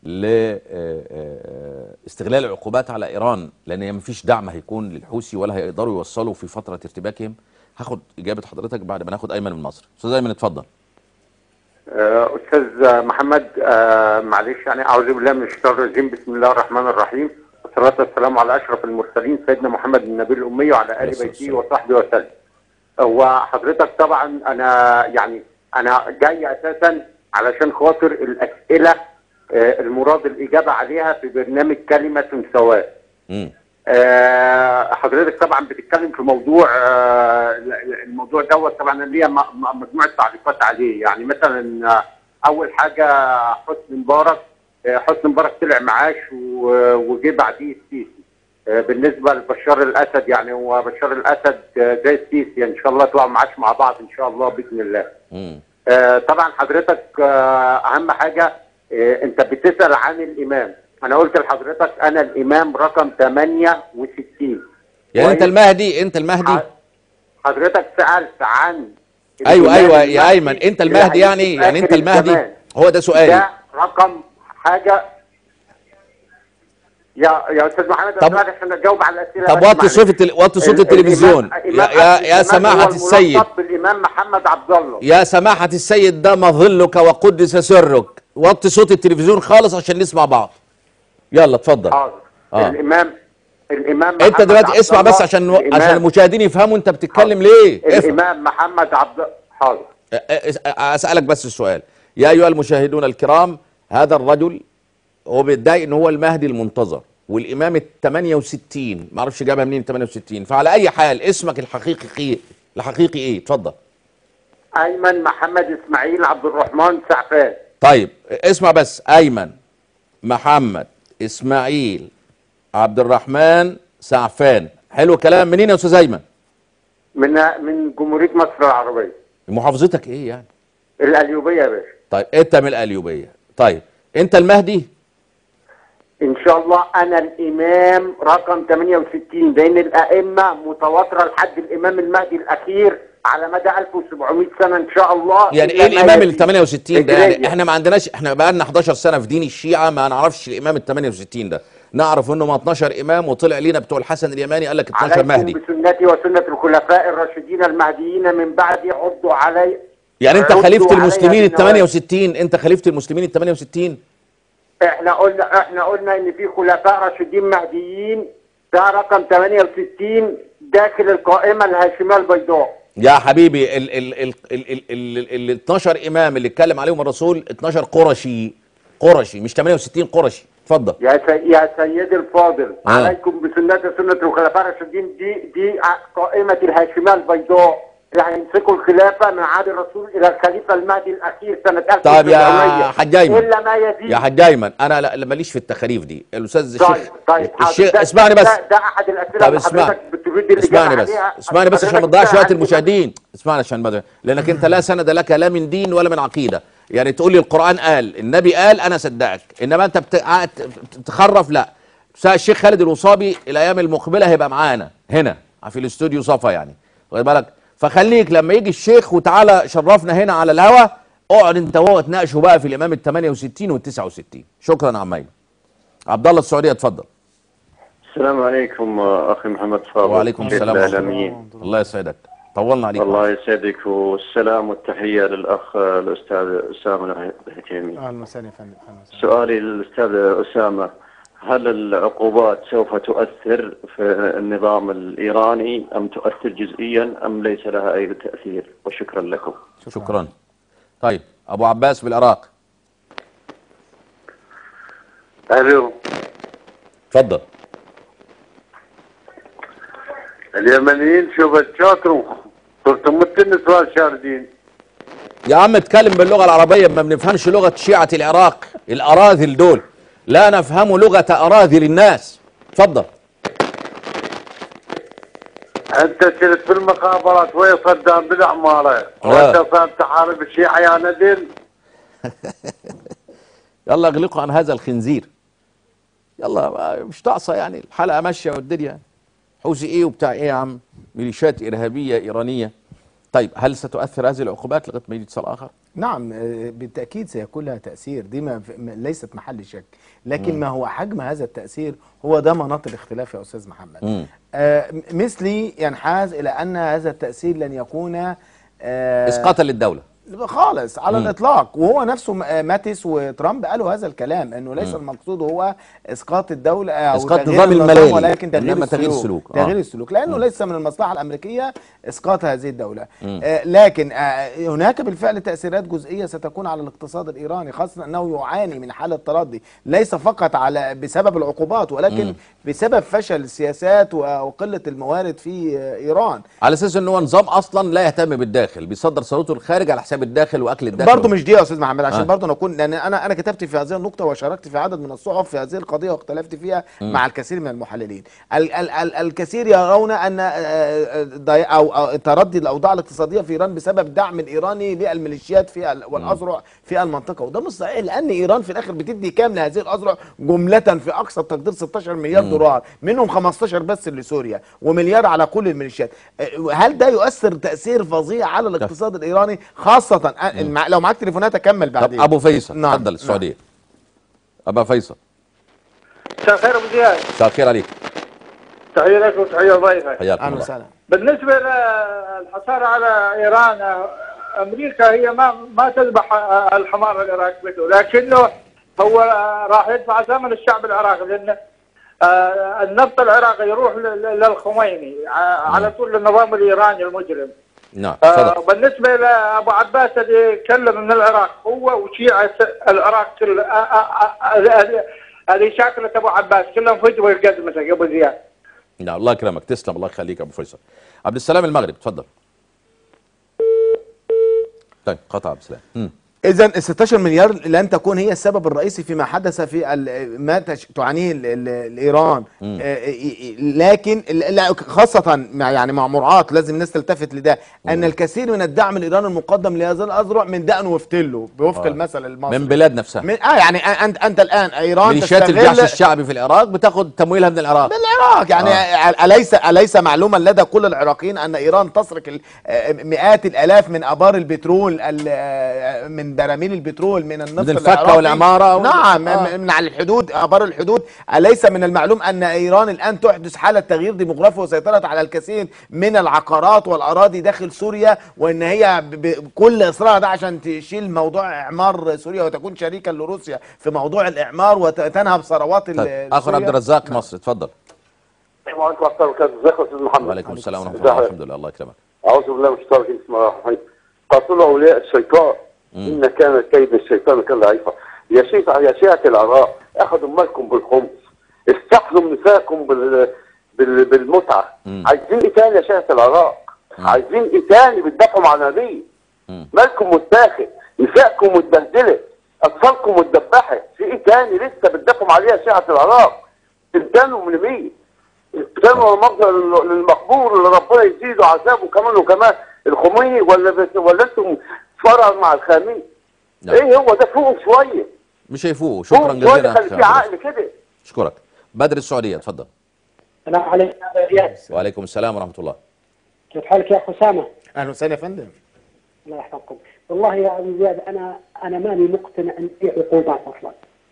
S2: لاستغلال العقوبات على ايران لان هي مفيش دعم هيكون للحوثي ولا هيقدروا يوصلوا في فتره ارتباكهم هاخد اجابه حضرتك بعد ما ناخد ايمن من مصر استاذ ايمن اتفضل
S8: آه، أستاذ محمد آه، معلش يعني أعوذ بالله من الشيطان الرجيم بسم الله الرحمن الرحيم والصلاة والسلام على أشرف المرسلين سيدنا محمد النبي الأمي وعلى آل
S2: الصلاة
S8: بيته وصحبه وسلم وحضرتك طبعا أنا يعني أنا جاي أساسا علشان خاطر الأسئلة آه، المراد الإجابة عليها في برنامج كلمة سواء
S2: امم
S8: آه، حضرتك طبعا بتتكلم في موضوع آه، الموضوع دوت طبعا ليا م- م- مجموعه تعليقات عليه يعني مثلا آه، اول حاجه حسني مبارك آه، حسني مبارك طلع معاش و- وجه بعديه السيسي آه، بالنسبه لبشار الاسد يعني هو بشار الاسد آه، زي السيسي ان شاء الله طلعوا معاش مع بعض ان شاء الله باذن الله
S2: امم
S8: آه، طبعا حضرتك آه، اهم حاجه آه، انت بتسال عن الامام انا قلت لحضرتك انا الامام رقم 68
S2: يعني انت
S8: كويس؟
S2: المهدي انت المهدي
S8: ح- حضرتك سالت عن
S2: ايوه
S8: الإمام
S2: ايوه يا
S8: المهدي
S2: ايمن انت
S8: اللي
S2: المهدي يعني
S8: هيجي في
S2: يعني انت
S8: آخر
S2: المهدي
S8: الزمان.
S2: هو ده سؤالي
S8: ده رقم حاجه يا يا استاذ محمد
S2: طب-
S8: طب عشان اجاوب على الاسئله
S2: طب
S8: بس
S2: وطي
S8: معلش.
S2: صوت التل... وطي صوت
S8: ال-
S2: التلفزيون
S8: الإمام-
S2: يا
S8: الإمام
S2: يا,
S8: أحمد
S2: يا
S8: الزمان
S2: سماحه
S8: هو
S2: السيد
S8: الملقب بالامام محمد عبد الله
S2: يا سماحة السيد ده مظلك وقدس سرك وطي صوت التلفزيون خالص عشان نسمع بعض يلا اتفضل
S8: حاضر
S2: آه.
S8: الامام الامام
S2: انت
S8: محمد
S2: دلوقتي
S8: عبد
S2: اسمع بس
S8: الله،
S2: عشان
S8: الإمام-
S2: عشان المشاهدين يفهموا انت بتتكلم ليه افهم
S8: الامام محمد عبد حاضر
S2: أ- أ- اسالك بس السؤال يا ايها المشاهدون الكرام هذا الرجل هو بيدعي ان هو المهدي المنتظر والامام ال 68 ما اعرفش جابها منين ال 68 فعلى اي حال اسمك الحقيقي ايه الحقيقي ايه اتفضل
S8: ايمن محمد اسماعيل عبد الرحمن سعفان
S2: طيب اسمع بس ايمن محمد اسماعيل عبد الرحمن سعفان حلو كلام منين يا استاذ ايمن
S8: من من جمهوريه مصر العربيه
S2: محافظتك ايه يعني
S8: القليوبيه يا باشا
S2: طيب انت من القليوبيه طيب انت المهدي
S8: ان شاء الله انا الامام رقم 68 بين الائمه متواتره لحد الامام المهدي الاخير على مدى 1700 سنه ان شاء الله
S2: يعني
S8: إلا
S2: ايه
S8: ما
S2: الامام ال
S8: يزيد.
S2: 68 ده يعني
S8: هجرية.
S2: احنا ما عندناش احنا بقى لنا 11 سنه في دين الشيعه ما نعرفش الامام ال 68 ده نعرف انهم 12 امام وطلع لينا بتوع الحسن اليماني قال لك 12
S8: عليكم
S2: مهدي
S8: بسنتي وسنة الخلفاء الراشدين المهديين من بعدي عضوا علي
S2: يعني انت
S8: عضوا
S2: خليفه
S8: عليها
S2: المسلمين ال
S8: بالنواجذ.
S2: 68 انت خليفه المسلمين ال 68
S8: احنا قلنا احنا قلنا ان في خلفاء راشدين مهديين ده رقم 68 داخل القائمة الهاشمية البيضاء
S2: يا حبيبي ال ال ال ال ال ال ال 12 امام اللي اتكلم عليهم الرسول 12 قرشي قرشي مش 68 قرشي اتفضل
S8: يا سي... يا سيدي الفاضل
S2: آه.
S8: عليكم بسنة سنة الخلفاء الراشدين دي دي ع- قائمة الهاشمية البيضاء اللي هيمسكوا الخلافة من عهد الرسول إلى الخليفة المهدي الأخير سنة
S2: طيب يا
S8: 1900
S2: حاج ايمن
S8: إلا ما يزيد
S2: يا حاج ايمن انا لا لا ماليش في التخاريف دي الاستاذ
S8: طيب
S2: الشيخ
S8: طيب حاضر.
S2: الشيخ
S8: ده-
S2: اسمعني بس
S8: ده, ده أحد الأسئلة
S2: طب
S8: اللي
S2: اسمع
S8: حضرتك بتريد الإجابة
S2: اسمعني بس
S8: عليها.
S2: اسمعني بس عشان ما
S8: حضرتك
S2: تضيعش
S8: كده
S2: وقت
S8: عندي-
S2: المشاهدين اسمعني عشان ما لانك انت لا سند لك لا من دين ولا من عقيده يعني تقول لي القران قال النبي قال انا صدقك انما انت بت- قاعد تخرف لا سا- الشيخ خالد الوصابي الايام المقبله هيبقى معانا هنا في الاستوديو صفا يعني واخد بالك فخليك لما يجي الشيخ وتعالى شرفنا هنا على الهوا اقعد انت وهو تناقشوا بقى في الامام ال 68 وال 69 شكرا يا عم ايمن عبد الله السعوديه اتفضل
S9: السلام عليكم اخي محمد فاضل
S2: وعليكم
S9: كيف
S2: السلام ورحمة
S9: الاعلاميين
S2: الله يسعدك طولنا عليك
S9: الله يسعدك والسلام والتحيه للاخ الاستاذ اسامه الهتيمي
S1: اهلا وسهلا يا فندم أهلاً وسهلاً.
S9: سؤالي للاستاذ اسامه هل العقوبات سوف تؤثر في النظام الايراني ام تؤثر جزئيا ام ليس لها اي تاثير وشكرا لكم
S2: شكرا طيب ابو عباس بالعراق
S10: الو
S2: اتفضل
S10: اليمنيين شو بتشاطروا صرتوا مثل النسوان شاردين
S2: يا عم اتكلم باللغه العربيه ما بنفهمش لغه شيعه العراق الاراذل دول لا نفهم لغه اراذل الناس اتفضل
S10: انت شلت في المخابرات وين صدام بالعماره وانت صار تحارب الشيعه يا ندل
S2: يلا اغلقوا عن هذا الخنزير يلا بقى مش ناقصه يعني الحلقه ماشيه والدنيا حوزي ايه وبتاع ايه يا عم ميليشيات ارهابيه ايرانيه طيب هل ستؤثر هذه العقوبات لغايه ما يجي اتصال اخر
S1: نعم آه، بالتأكيد سيكون لها تأثير دي ما ما- ليست محل شك لكن ما هو حجم هذا التأثير هو ده مناط الاختلاف يا أستاذ محمد
S2: مم.
S1: آه، م- مثلي ينحاز إلى أن هذا التأثير لن يكون آه،
S2: اسقاطا للدوله
S1: خالص على
S2: مم.
S1: الاطلاق وهو نفسه م- آه، ماتيس وترامب قالوا هذا الكلام انه ليس
S2: مم.
S1: المقصود هو اسقاط الدوله او
S2: إسقاط
S1: تغيير
S2: نظام
S1: النظام
S2: الملالي،
S1: ولكن تغيير
S2: إنما تغيير
S1: السلوك
S2: السلوك. آه.
S1: تغيير السلوك لانه
S2: مم.
S1: ليس من المصلحه الامريكيه اسقاط هذه الدوله
S2: مم.
S1: آه لكن آه هناك بالفعل تاثيرات جزئيه ستكون على الاقتصاد الايراني خاصه انه يعاني من حاله تردي ليس فقط على بسبب العقوبات ولكن
S2: مم.
S1: بسبب فشل السياسات و- وقله الموارد في آه، ايران
S2: على اساس ان هو نظام اصلا لا يهتم بالداخل بيصدر ثروته الخارج على حساب الداخل واكل الداخل
S1: برضه مش دي يا استاذ محمد عشان
S2: آه.
S1: آه. برضه نكون لان انا انا كتبت في هذه النقطه وشاركت في عدد من الصحف في هذه القضيه واختلفت فيها
S2: مم.
S1: مع الكثير من المحللين ال ال ال الكثير يرون ان آه، آه، ضي- او أو تردي الاوضاع الاقتصاديه في ايران بسبب دعم الايراني للميليشيات في ال- والاذرع في المنطقه وده مش صحيح لان ايران في الاخر بتدي كام لهذه الاذرع جمله في اقصى التقدير 16 مليار
S2: مم.
S1: دولار منهم 15 بس لسوريا ومليار على كل الميليشيات آه، هل ده يؤثر تاثير فظيع على الاقتصاد الايراني خاصه آه، المع- لو معاك تليفونات اكمل
S2: طب
S1: بعدين
S2: ابو فيصل
S1: نعم،
S2: تفضل السعوديه ابا فيصل
S11: مساء الخير ابو زياد
S2: مساء الخير عليك
S11: تحيه لك وتحيه لضيفك
S2: حياكم
S1: اهلا
S2: الله
S1: وسهلا
S11: بالنسبه للحصار على ايران آه، امريكا هي ما ما تذبح آه، الحمار العراقي بده لكنه هو آه، راح يدفع ثمن الشعب العراقي لان آه، النفط العراقي يروح ل- ل- للخميني ع- على طول النظام الايراني المجرم
S2: نعم
S11: آه،
S2: تفضل
S11: بالنسبه لابو عباس اللي يتكلم من العراق هو وشيعه العراق كل آه، آه، آه، اللي شاكله ابو عباس كلهم فجوه يقدمتك يا ابو زياد
S2: نعم الله يكرمك تسلم الله يخليك يا ابو فيصل عبد السلام المغرب تفضل طيب قطع عبد السلام مم.
S1: اذا ال 16 مليار لن تكون هي السبب الرئيسي فيما حدث في ال- ما تش- تعانيه ال- ال- الايران
S2: مم.
S1: آه، آه، لكن ال- لا، خاصه مع يعني مع مراعاه لازم الناس تلتفت لده ان الكثير من الدعم الايراني المقدم لهذا الاذرع من دقن وفتله بوفق
S2: آه.
S1: المثل المصري
S2: من بلاد نفسها
S1: من اه يعني انت انت الان ايران
S2: ميليشيات
S1: تستغل
S2: الجيش الشعبي في العراق بتاخد تمويلها من العراق
S1: من العراق يعني آه. اليس اليس معلوما لدى كل العراقيين ان ايران تسرق ال- آه، مئات الالاف من ابار البترول ال- آه، من من براميل البترول من النفط
S2: من الفكة
S1: العراقي.
S2: والعمارة وال-
S1: نعم
S2: آه.
S1: من- من على الحدود ابار الحدود اليس من المعلوم ان ايران الان تحدث حاله تغيير ديموغرافي وسيطره على الكثير من العقارات والاراضي داخل سوريا وان هي ب- ب- بكل اصرارها ده عشان تشيل موضوع اعمار سوريا وتكون شريكا لروسيا في موضوع الاعمار وتنهب ثروات ال-
S2: طيب اخر
S1: سوريا.
S2: عبد الرزاق مصر اتفضل
S10: السلام عليكم ورحمه الله وبركاته ازيك يا استاذ محمد
S2: وعليكم السلام ورحمه
S10: ازي
S2: الله
S10: حضرتك؟
S2: الحمد لله الله يكرمك
S10: اعوذ بالله من الشيطان الرجيم بسم الله الرحمن الرحيم قاتل اولياء الشيطان ان كان كيد الشيطان كان ضعيفا يا شيخ يا شيعة العراق اخذوا مالكم بالخمس استحلوا نساءكم بال... بال... بالمتعه عايزين ايه تاني يا شيعة العراق عايزين ايه تاني بتدافعوا عن نبي مالكم متاخد نساءكم متبهدله اطفالكم متدبحه في ايه تاني لسه بتدافعوا عليها يا شيعة العراق تنتنوا من مين؟ كانوا المصدر للمقبور اللي ربنا يزيده عذابه كمان وكمان الخميني ولا بس ولا انتم فرع مع الخامين ايه هو ده فوق شويه
S2: مش هيفوقوا شكرا
S10: فوق
S2: جزيلا
S10: شويه خلي
S2: أخي
S10: في
S2: عبد
S10: عقل كده
S2: اشكرك بدر السعوديه اتفضل
S12: السلام عليكم يا رياض
S2: وعليكم السلام ورحمه الله
S12: كيف حالك يا حسامه؟
S1: اهلا وسهلا يا فندم
S12: الله يحفظكم والله يا ابو زياد انا انا ماني مقتنع ان في عقوبات اصلا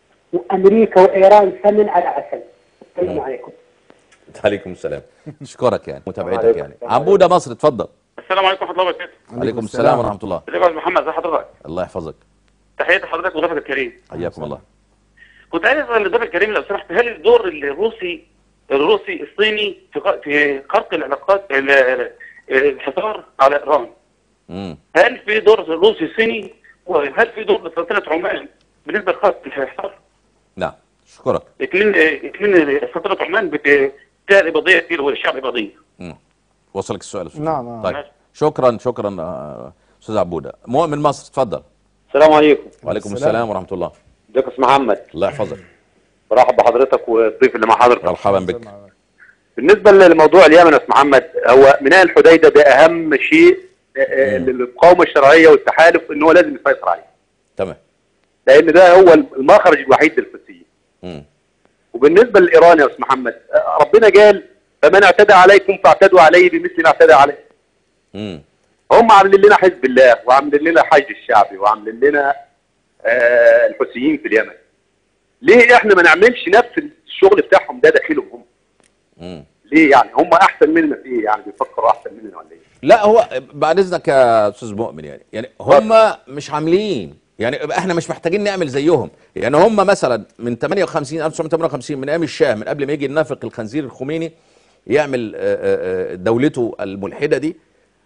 S12: وامريكا وايران سمن على عسل السلام عليكم
S2: عليكم السلام اشكرك يعني متابعتك يعني عبوده مصر اتفضل
S13: السلام عليكم ورحمه الله وبركاته
S2: عليكم السلام ورحمه الله
S13: ازيك يا استاذ محمد ازي حضرتك
S2: الله يحفظك
S13: تحياتي لحضرتك وضيفك الكريم
S2: حياكم الله
S13: كنت عايز اسال الضيف الكريم لو سمحت هل الدور الروسي الروسي الصيني في ق- في خرق العلاقات ال- ال- الحصار على ايران
S2: امم
S13: هل في دور روسي صيني وهل في دور لسلطنه عمان بالنسبه لخرق الحصار؟
S2: نعم اشكرك
S13: اثنين اثنين سلطنه عمان بت- فيها الاباضيه كتير والشعب اباضيه
S2: مم. وصلك السؤال يا أستاذ.
S4: نعم، نعم.
S2: طيب شكرا شكرا آه، استاذ عبوده مؤمن مصر اتفضل
S14: السلام عليكم
S2: وعليكم السلام ورحمه الله
S14: ازيك يا استاذ محمد
S2: الله يحفظك
S14: برحب بحضرتك والضيف اللي مع حضرتك
S2: مرحبا بك
S14: بالنسبه لموضوع اليمن يا استاذ محمد هو ميناء الحديده ده اهم شيء آه، آه، للمقاومه الشرعيه والتحالف ان هو لازم يسيطر عليه
S2: تمام
S14: لان ده هو المخرج الوحيد للفلسطينيين
S2: مم.
S14: وبالنسبه لايران يا استاذ محمد آه، ربنا قال فمن اعتدى عليكم فاعتدوا عليه بمثل ما اعتدى عليه
S2: مم.
S14: هم عاملين لنا حزب الله وعاملين لنا حج الشعبي وعاملين لنا آه الحوثيين في اليمن ليه احنا ما نعملش نفس الشغل بتاعهم ده داخلهم هم
S2: مم.
S14: ليه يعني هم احسن مننا في ايه يعني بيفكروا احسن مننا ولا ايه
S2: لا هو بعد اذنك يا استاذ مؤمن يعني يعني هم مش عاملين يعني احنا مش محتاجين نعمل زيهم يعني هم مثلا من 58 1958 من ايام الشاه من قبل ما يجي النافق الخنزير الخميني يعمل آه، آه، آه، دولته الملحده دي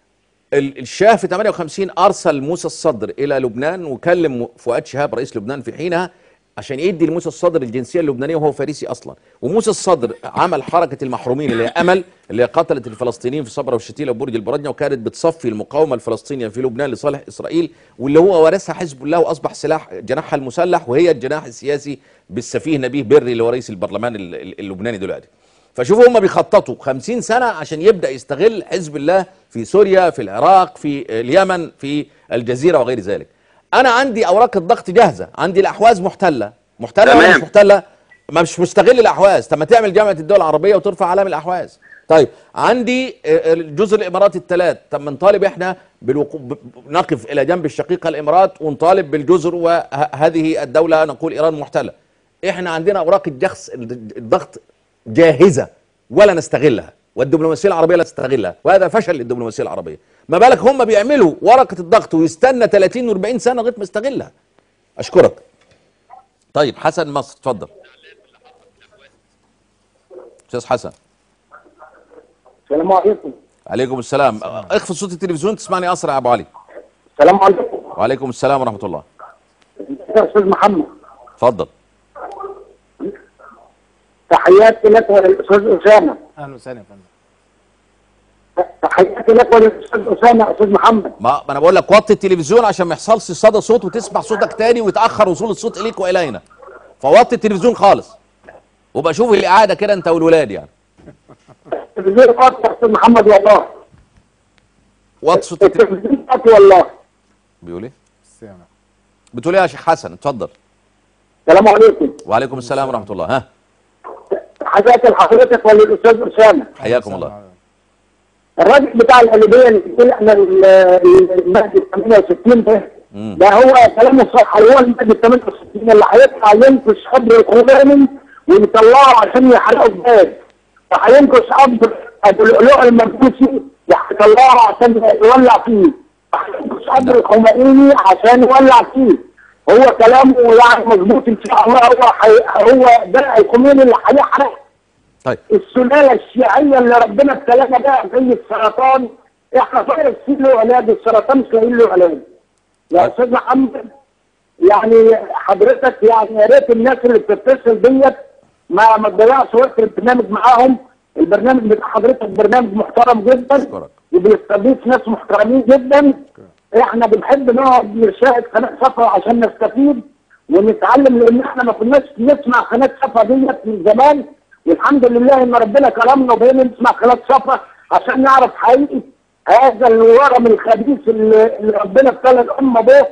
S2: ال- الشاه في 58 ارسل موسى الصدر الى لبنان وكلم فؤاد شهاب رئيس لبنان في حينها عشان يدي لموسى الصدر الجنسيه اللبنانيه وهو فارسي اصلا وموسى الصدر عمل حركه المحرومين اللي هي امل اللي هي قتلت الفلسطينيين في صبرا والشتيله وبرج البرادنه وكانت بتصفي المقاومه الفلسطينيه في لبنان لصالح اسرائيل واللي هو ورثها حزب الله واصبح سلاح جناحها المسلح وهي الجناح السياسي بالسفيه نبيه بري اللي هو رئيس البرلمان ال- ال- اللبناني دلوقتي فشوفوا هم بيخططوا 50 سنة عشان يبدأ يستغل حزب الله في سوريا في العراق في اليمن في الجزيرة وغير ذلك أنا عندي أوراق الضغط جاهزة عندي الأحواز محتلة محتلة ولا مش
S14: تمام.
S2: محتلة ما مش مستغل الأحواز طب ما تعمل جامعة الدول العربية وترفع علم الأحواز طيب عندي آه، جزر الإمارات الثلاث طب ما نطالب إحنا بالوقوف ب- ب- نقف إلى جنب الشقيقة الإمارات ونطالب بالجزر وهذه الدولة نقول إيران محتلة احنا عندنا اوراق الجخس الضغط جاهزه ولا نستغلها والدبلوماسيه العربيه لا تستغلها وهذا فشل للدبلوماسيه العربيه ما بالك هم بيعملوا ورقه الضغط ويستنى 30 و40 سنه لغايه ما يستغلها اشكرك طيب حسن مصر اتفضل استاذ حسن
S12: السلام عليكم
S2: عليكم السلام اخفض صوت التلفزيون تسمعني اسرع يا ابو علي
S12: السلام عليكم
S2: وعليكم السلام ورحمه الله
S12: يا استاذ محمد
S2: اتفضل
S12: تحياتي لك وللاستاذ اسامه
S1: اهلا وسهلا يا فندم
S12: تحياتي لك وللاستاذ اسامه يا استاذ محمد
S2: ما ما انا بقول لك وطي التلفزيون عشان ما يحصلش صدى صوت وتسمع صوتك تاني ويتاخر وصول الصوت اليك والينا فوطي التلفزيون خالص وبقى شوف الاعاده كده انت والولاد يعني
S12: التلفزيون قاطع يا استاذ محمد والله
S2: وطي صوت
S12: التلفزيون قاطع والله
S2: بيقول ايه بتقول ايه يا شيخ حسن اتفضل
S12: السلام عليكم
S2: وعليكم السلام ورحمه الله ها
S12: تحياتي لحضرتك وللاستاذ اسامه
S2: حياكم الله
S12: الراجل بتاع القلبيه اللي بيقول احنا ال- ال- المهدي 68 ده
S15: ده هو كلامه صح هو المادة 68 اللي هيطلع ينكش قبر الخميني ويطلعه عشان يحرقه بجاز وهينكش قبر ابو اللؤلؤ المجوسي يطلعه عشان يولع فيه وهينكش قبر الخميني عشان يولع فيه هو كلامه يعني مظبوط ان شاء الله هو حي... هو ده الخميني اللي هيحرق
S2: طيب
S15: السلاله الشيعيه اللي ربنا ابتلانا بها زي السرطان احنا فيروس له علاج السرطان مش لاقيين له علاج يا استاذ محمد يعني حضرتك يعني يا ريت الناس اللي بتتصل ديت ما ما تضيعش وقت البرنامج معاهم البرنامج بتاع حضرتك برنامج محترم جدا وبيستضيف ناس محترمين جدا احنا بنحب نقعد نشاهد قناه صفا عشان نستفيد ونتعلم لان احنا ما كناش نسمع قناه صفا ديت من زمان والحمد لله ان ربنا كرمنا وبقينا نسمع قناه صفا عشان نعرف حقيقه هذا الورم الخبيث اللي اللي ربنا ابتلى الامه به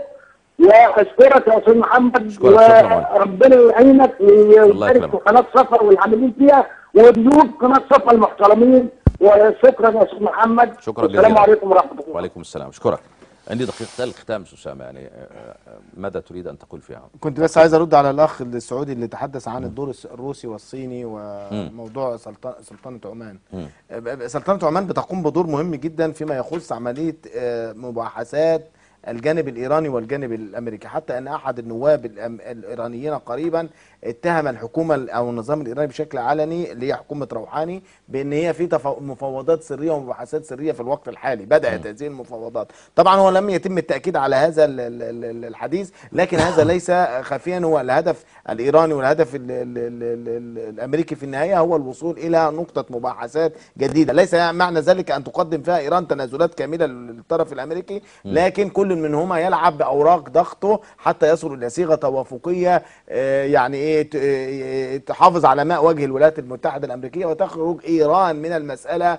S15: واشكرك يا استاذ محمد
S2: أشكرك، شكراً.
S15: وربنا يعينك ويبارك
S2: يكرمك.
S15: في قناه صفا والعاملين فيها وضيوف قناه صفا المحترمين وشكرا يا استاذ محمد
S2: شكرا
S15: السلام
S2: جزيلا.
S15: عليكم ورحمه الله
S2: وعليكم السلام اشكرك عندي دقيقتين الختام استاذ اسامه يعني آه، آه، ماذا تريد ان تقول فيها؟
S1: كنت بس عايز ارد على الاخ السعودي اللي تحدث عن الدور الس- الروسي والصيني وموضوع سلطان سلطنه عمان
S2: مم.
S1: ب- سلطنه عمان بتقوم بدور مهم جدا فيما يخص عمليه آه، مباحثات الجانب الايراني والجانب الامريكي حتى ان احد النواب الأم- الايرانيين قريبا اتهم الحكومه ال- او النظام الايراني بشكل علني اللي هي حكومه روحاني بان هي في تفا- مفاوضات سريه ومباحثات سريه في الوقت الحالي بدات هذه المفاوضات طبعا هو لم يتم التاكيد على هذا ال- ال- ال- الحديث لكن هذا ليس خفيا هو الهدف الايراني والهدف ال ال ال ال ال الامريكي في النهايه هو الوصول الى نقطه مباحثات جديده ليس يعني معنى ذلك ان تقدم فيها ايران تنازلات كامله للطرف الامريكي لكن كل منهما يلعب باوراق ضغطه حتى يصل الى صيغه توافقيه آه، يعني ايه ت- آه، تحافظ على ماء وجه الولايات المتحده الامريكيه وتخرج ايران من المساله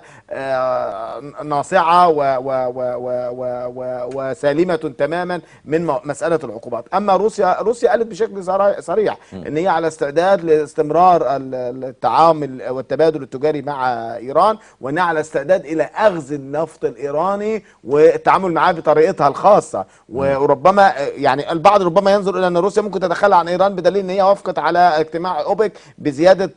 S1: آه، ناصعه و- و- و- و- و- و- وسالمه تماما من م- مساله العقوبات اما روسيا روسيا قالت بشكل صرا- صريح ان هي على استعداد لاستمرار ال- التعامل والتبادل التجاري مع ايران وانها على استعداد الى اخذ النفط الايراني والتعامل معاه بطريقتها الخاصه وربما يعني البعض ربما ينظر الى ان روسيا ممكن تتخلى عن ايران بدليل ان هي وافقت على اجتماع اوبك بزياده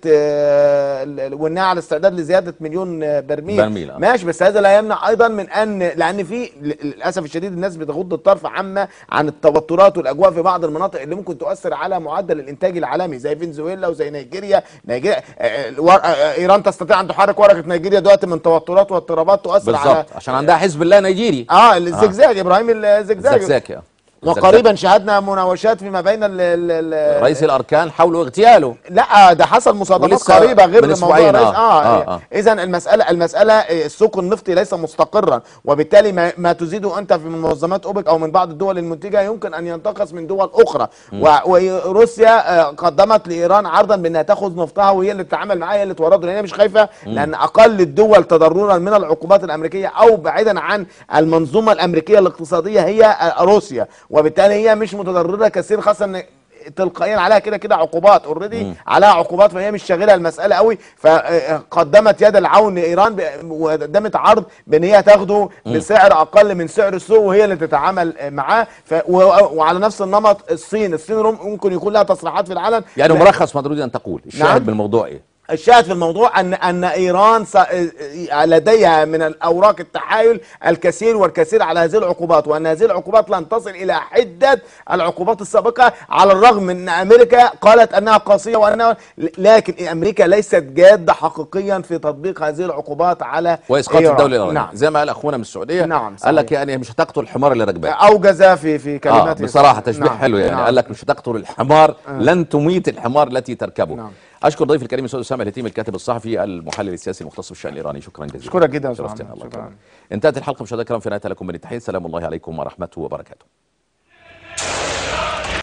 S1: آه، ال- ال- وانها على استعداد لزياده مليون آه، برميل
S2: برميل، آه.
S1: ماشي بس هذا لا يمنع ايضا من ان لان في للاسف الشديد الناس بتغض الطرف عامه عن التوترات والاجواء في بعض المناطق اللي ممكن تؤثر على معدل الانتاج العالمي زي فنزويلا وزي نيجيريا نيجيريا آه، الور- آه، ايران تستطيع ان تحرك ورقه نيجيريا دلوقتي من توترات واضطرابات تؤثر على
S2: بالضبط عشان عندها حزب الله نيجيري
S1: اه الزجزاج ابراهيم الزجزاج
S2: زكزاكي آه.
S1: وقريبا شاهدنا مناوشات فيما بين ال ال ال
S2: رئيس الاركان حاولوا اغتياله
S1: لا ده حصل مصادمات
S2: ولسه
S1: قريبه غير
S2: من
S1: موضوع
S2: أسبوعين،
S1: رئيس
S2: آه.
S1: اه,
S2: آه،
S1: آه,
S2: آه.
S1: اذا المساله المساله آه، السوق النفطي ليس مستقرا وبالتالي ما, ما تزيده انت في منظمات اوبك او من بعض الدول المنتجه يمكن ان ينتقص من دول اخرى
S2: مم.
S1: و- وروسيا آه، قدمت لايران عرضا بانها تاخذ نفطها وهي اللي تتعامل معاها هي اللي تورده لان هي مش خايفه
S2: مم.
S1: لان اقل الدول تضررا من العقوبات الامريكيه او بعيدا عن المنظومه الامريكيه الاقتصاديه هي آه، روسيا وبالتالي هي مش متضرره كثير خاصه ان تلقائيا عليها كده كده عقوبات اوريدي
S2: مم.
S1: عليها عقوبات فهي مش شاغله المساله قوي فقدمت يد العون لايران ب- وقدمت عرض بان هي تاخده
S2: مم.
S1: بسعر اقل من سعر السوق وهي اللي تتعامل معاه ف... و... وعلى نفس النمط الصين الصين رم- ممكن يكون لها تصريحات في العالم
S2: يعني
S1: ب-
S2: ملخص ما تريد ان تقول الشاهد
S1: نعم.
S2: بالموضوع ايه؟
S1: الشاهد في الموضوع ان ان ايران س... لديها من الاوراق التحايل الكثير والكثير على هذه العقوبات وان هذه العقوبات لن تصل الى حده العقوبات السابقه على الرغم من ان امريكا قالت انها قاسيه وانها لكن امريكا ليست جاده حقيقيا في تطبيق هذه العقوبات على
S2: واسقاط
S1: إيران.
S2: الدوله الايرانيه
S1: نعم
S2: زي ما قال اخونا من السعوديه
S1: نعم،
S2: قال لك يعني مش هتقتل الحمار اللي راكباه
S1: اوجز في في
S2: آه
S1: كلماته
S2: بصراحه تشبيه
S1: نعم،
S2: حلو يعني
S1: نعم.
S2: قال لك مش هتقتل الحمار
S1: آه.
S2: لن تميت الحمار التي تركبه
S1: نعم.
S2: اشكر ضيفي الكريم الاستاذ اسامه الهتيم الكاتب الصحفي المحلل السياسي المختص بالشان الايراني شكرا جزيلا
S1: اشكرك جدا يا أستاذ
S2: شرفتنا
S1: محمد.
S2: الله
S1: شكرا.
S2: يكرمك. انتهت الحلقه مشاهدينا الكرام في نهايه لكم من التحيه سلام الله عليكم ورحمته وبركاته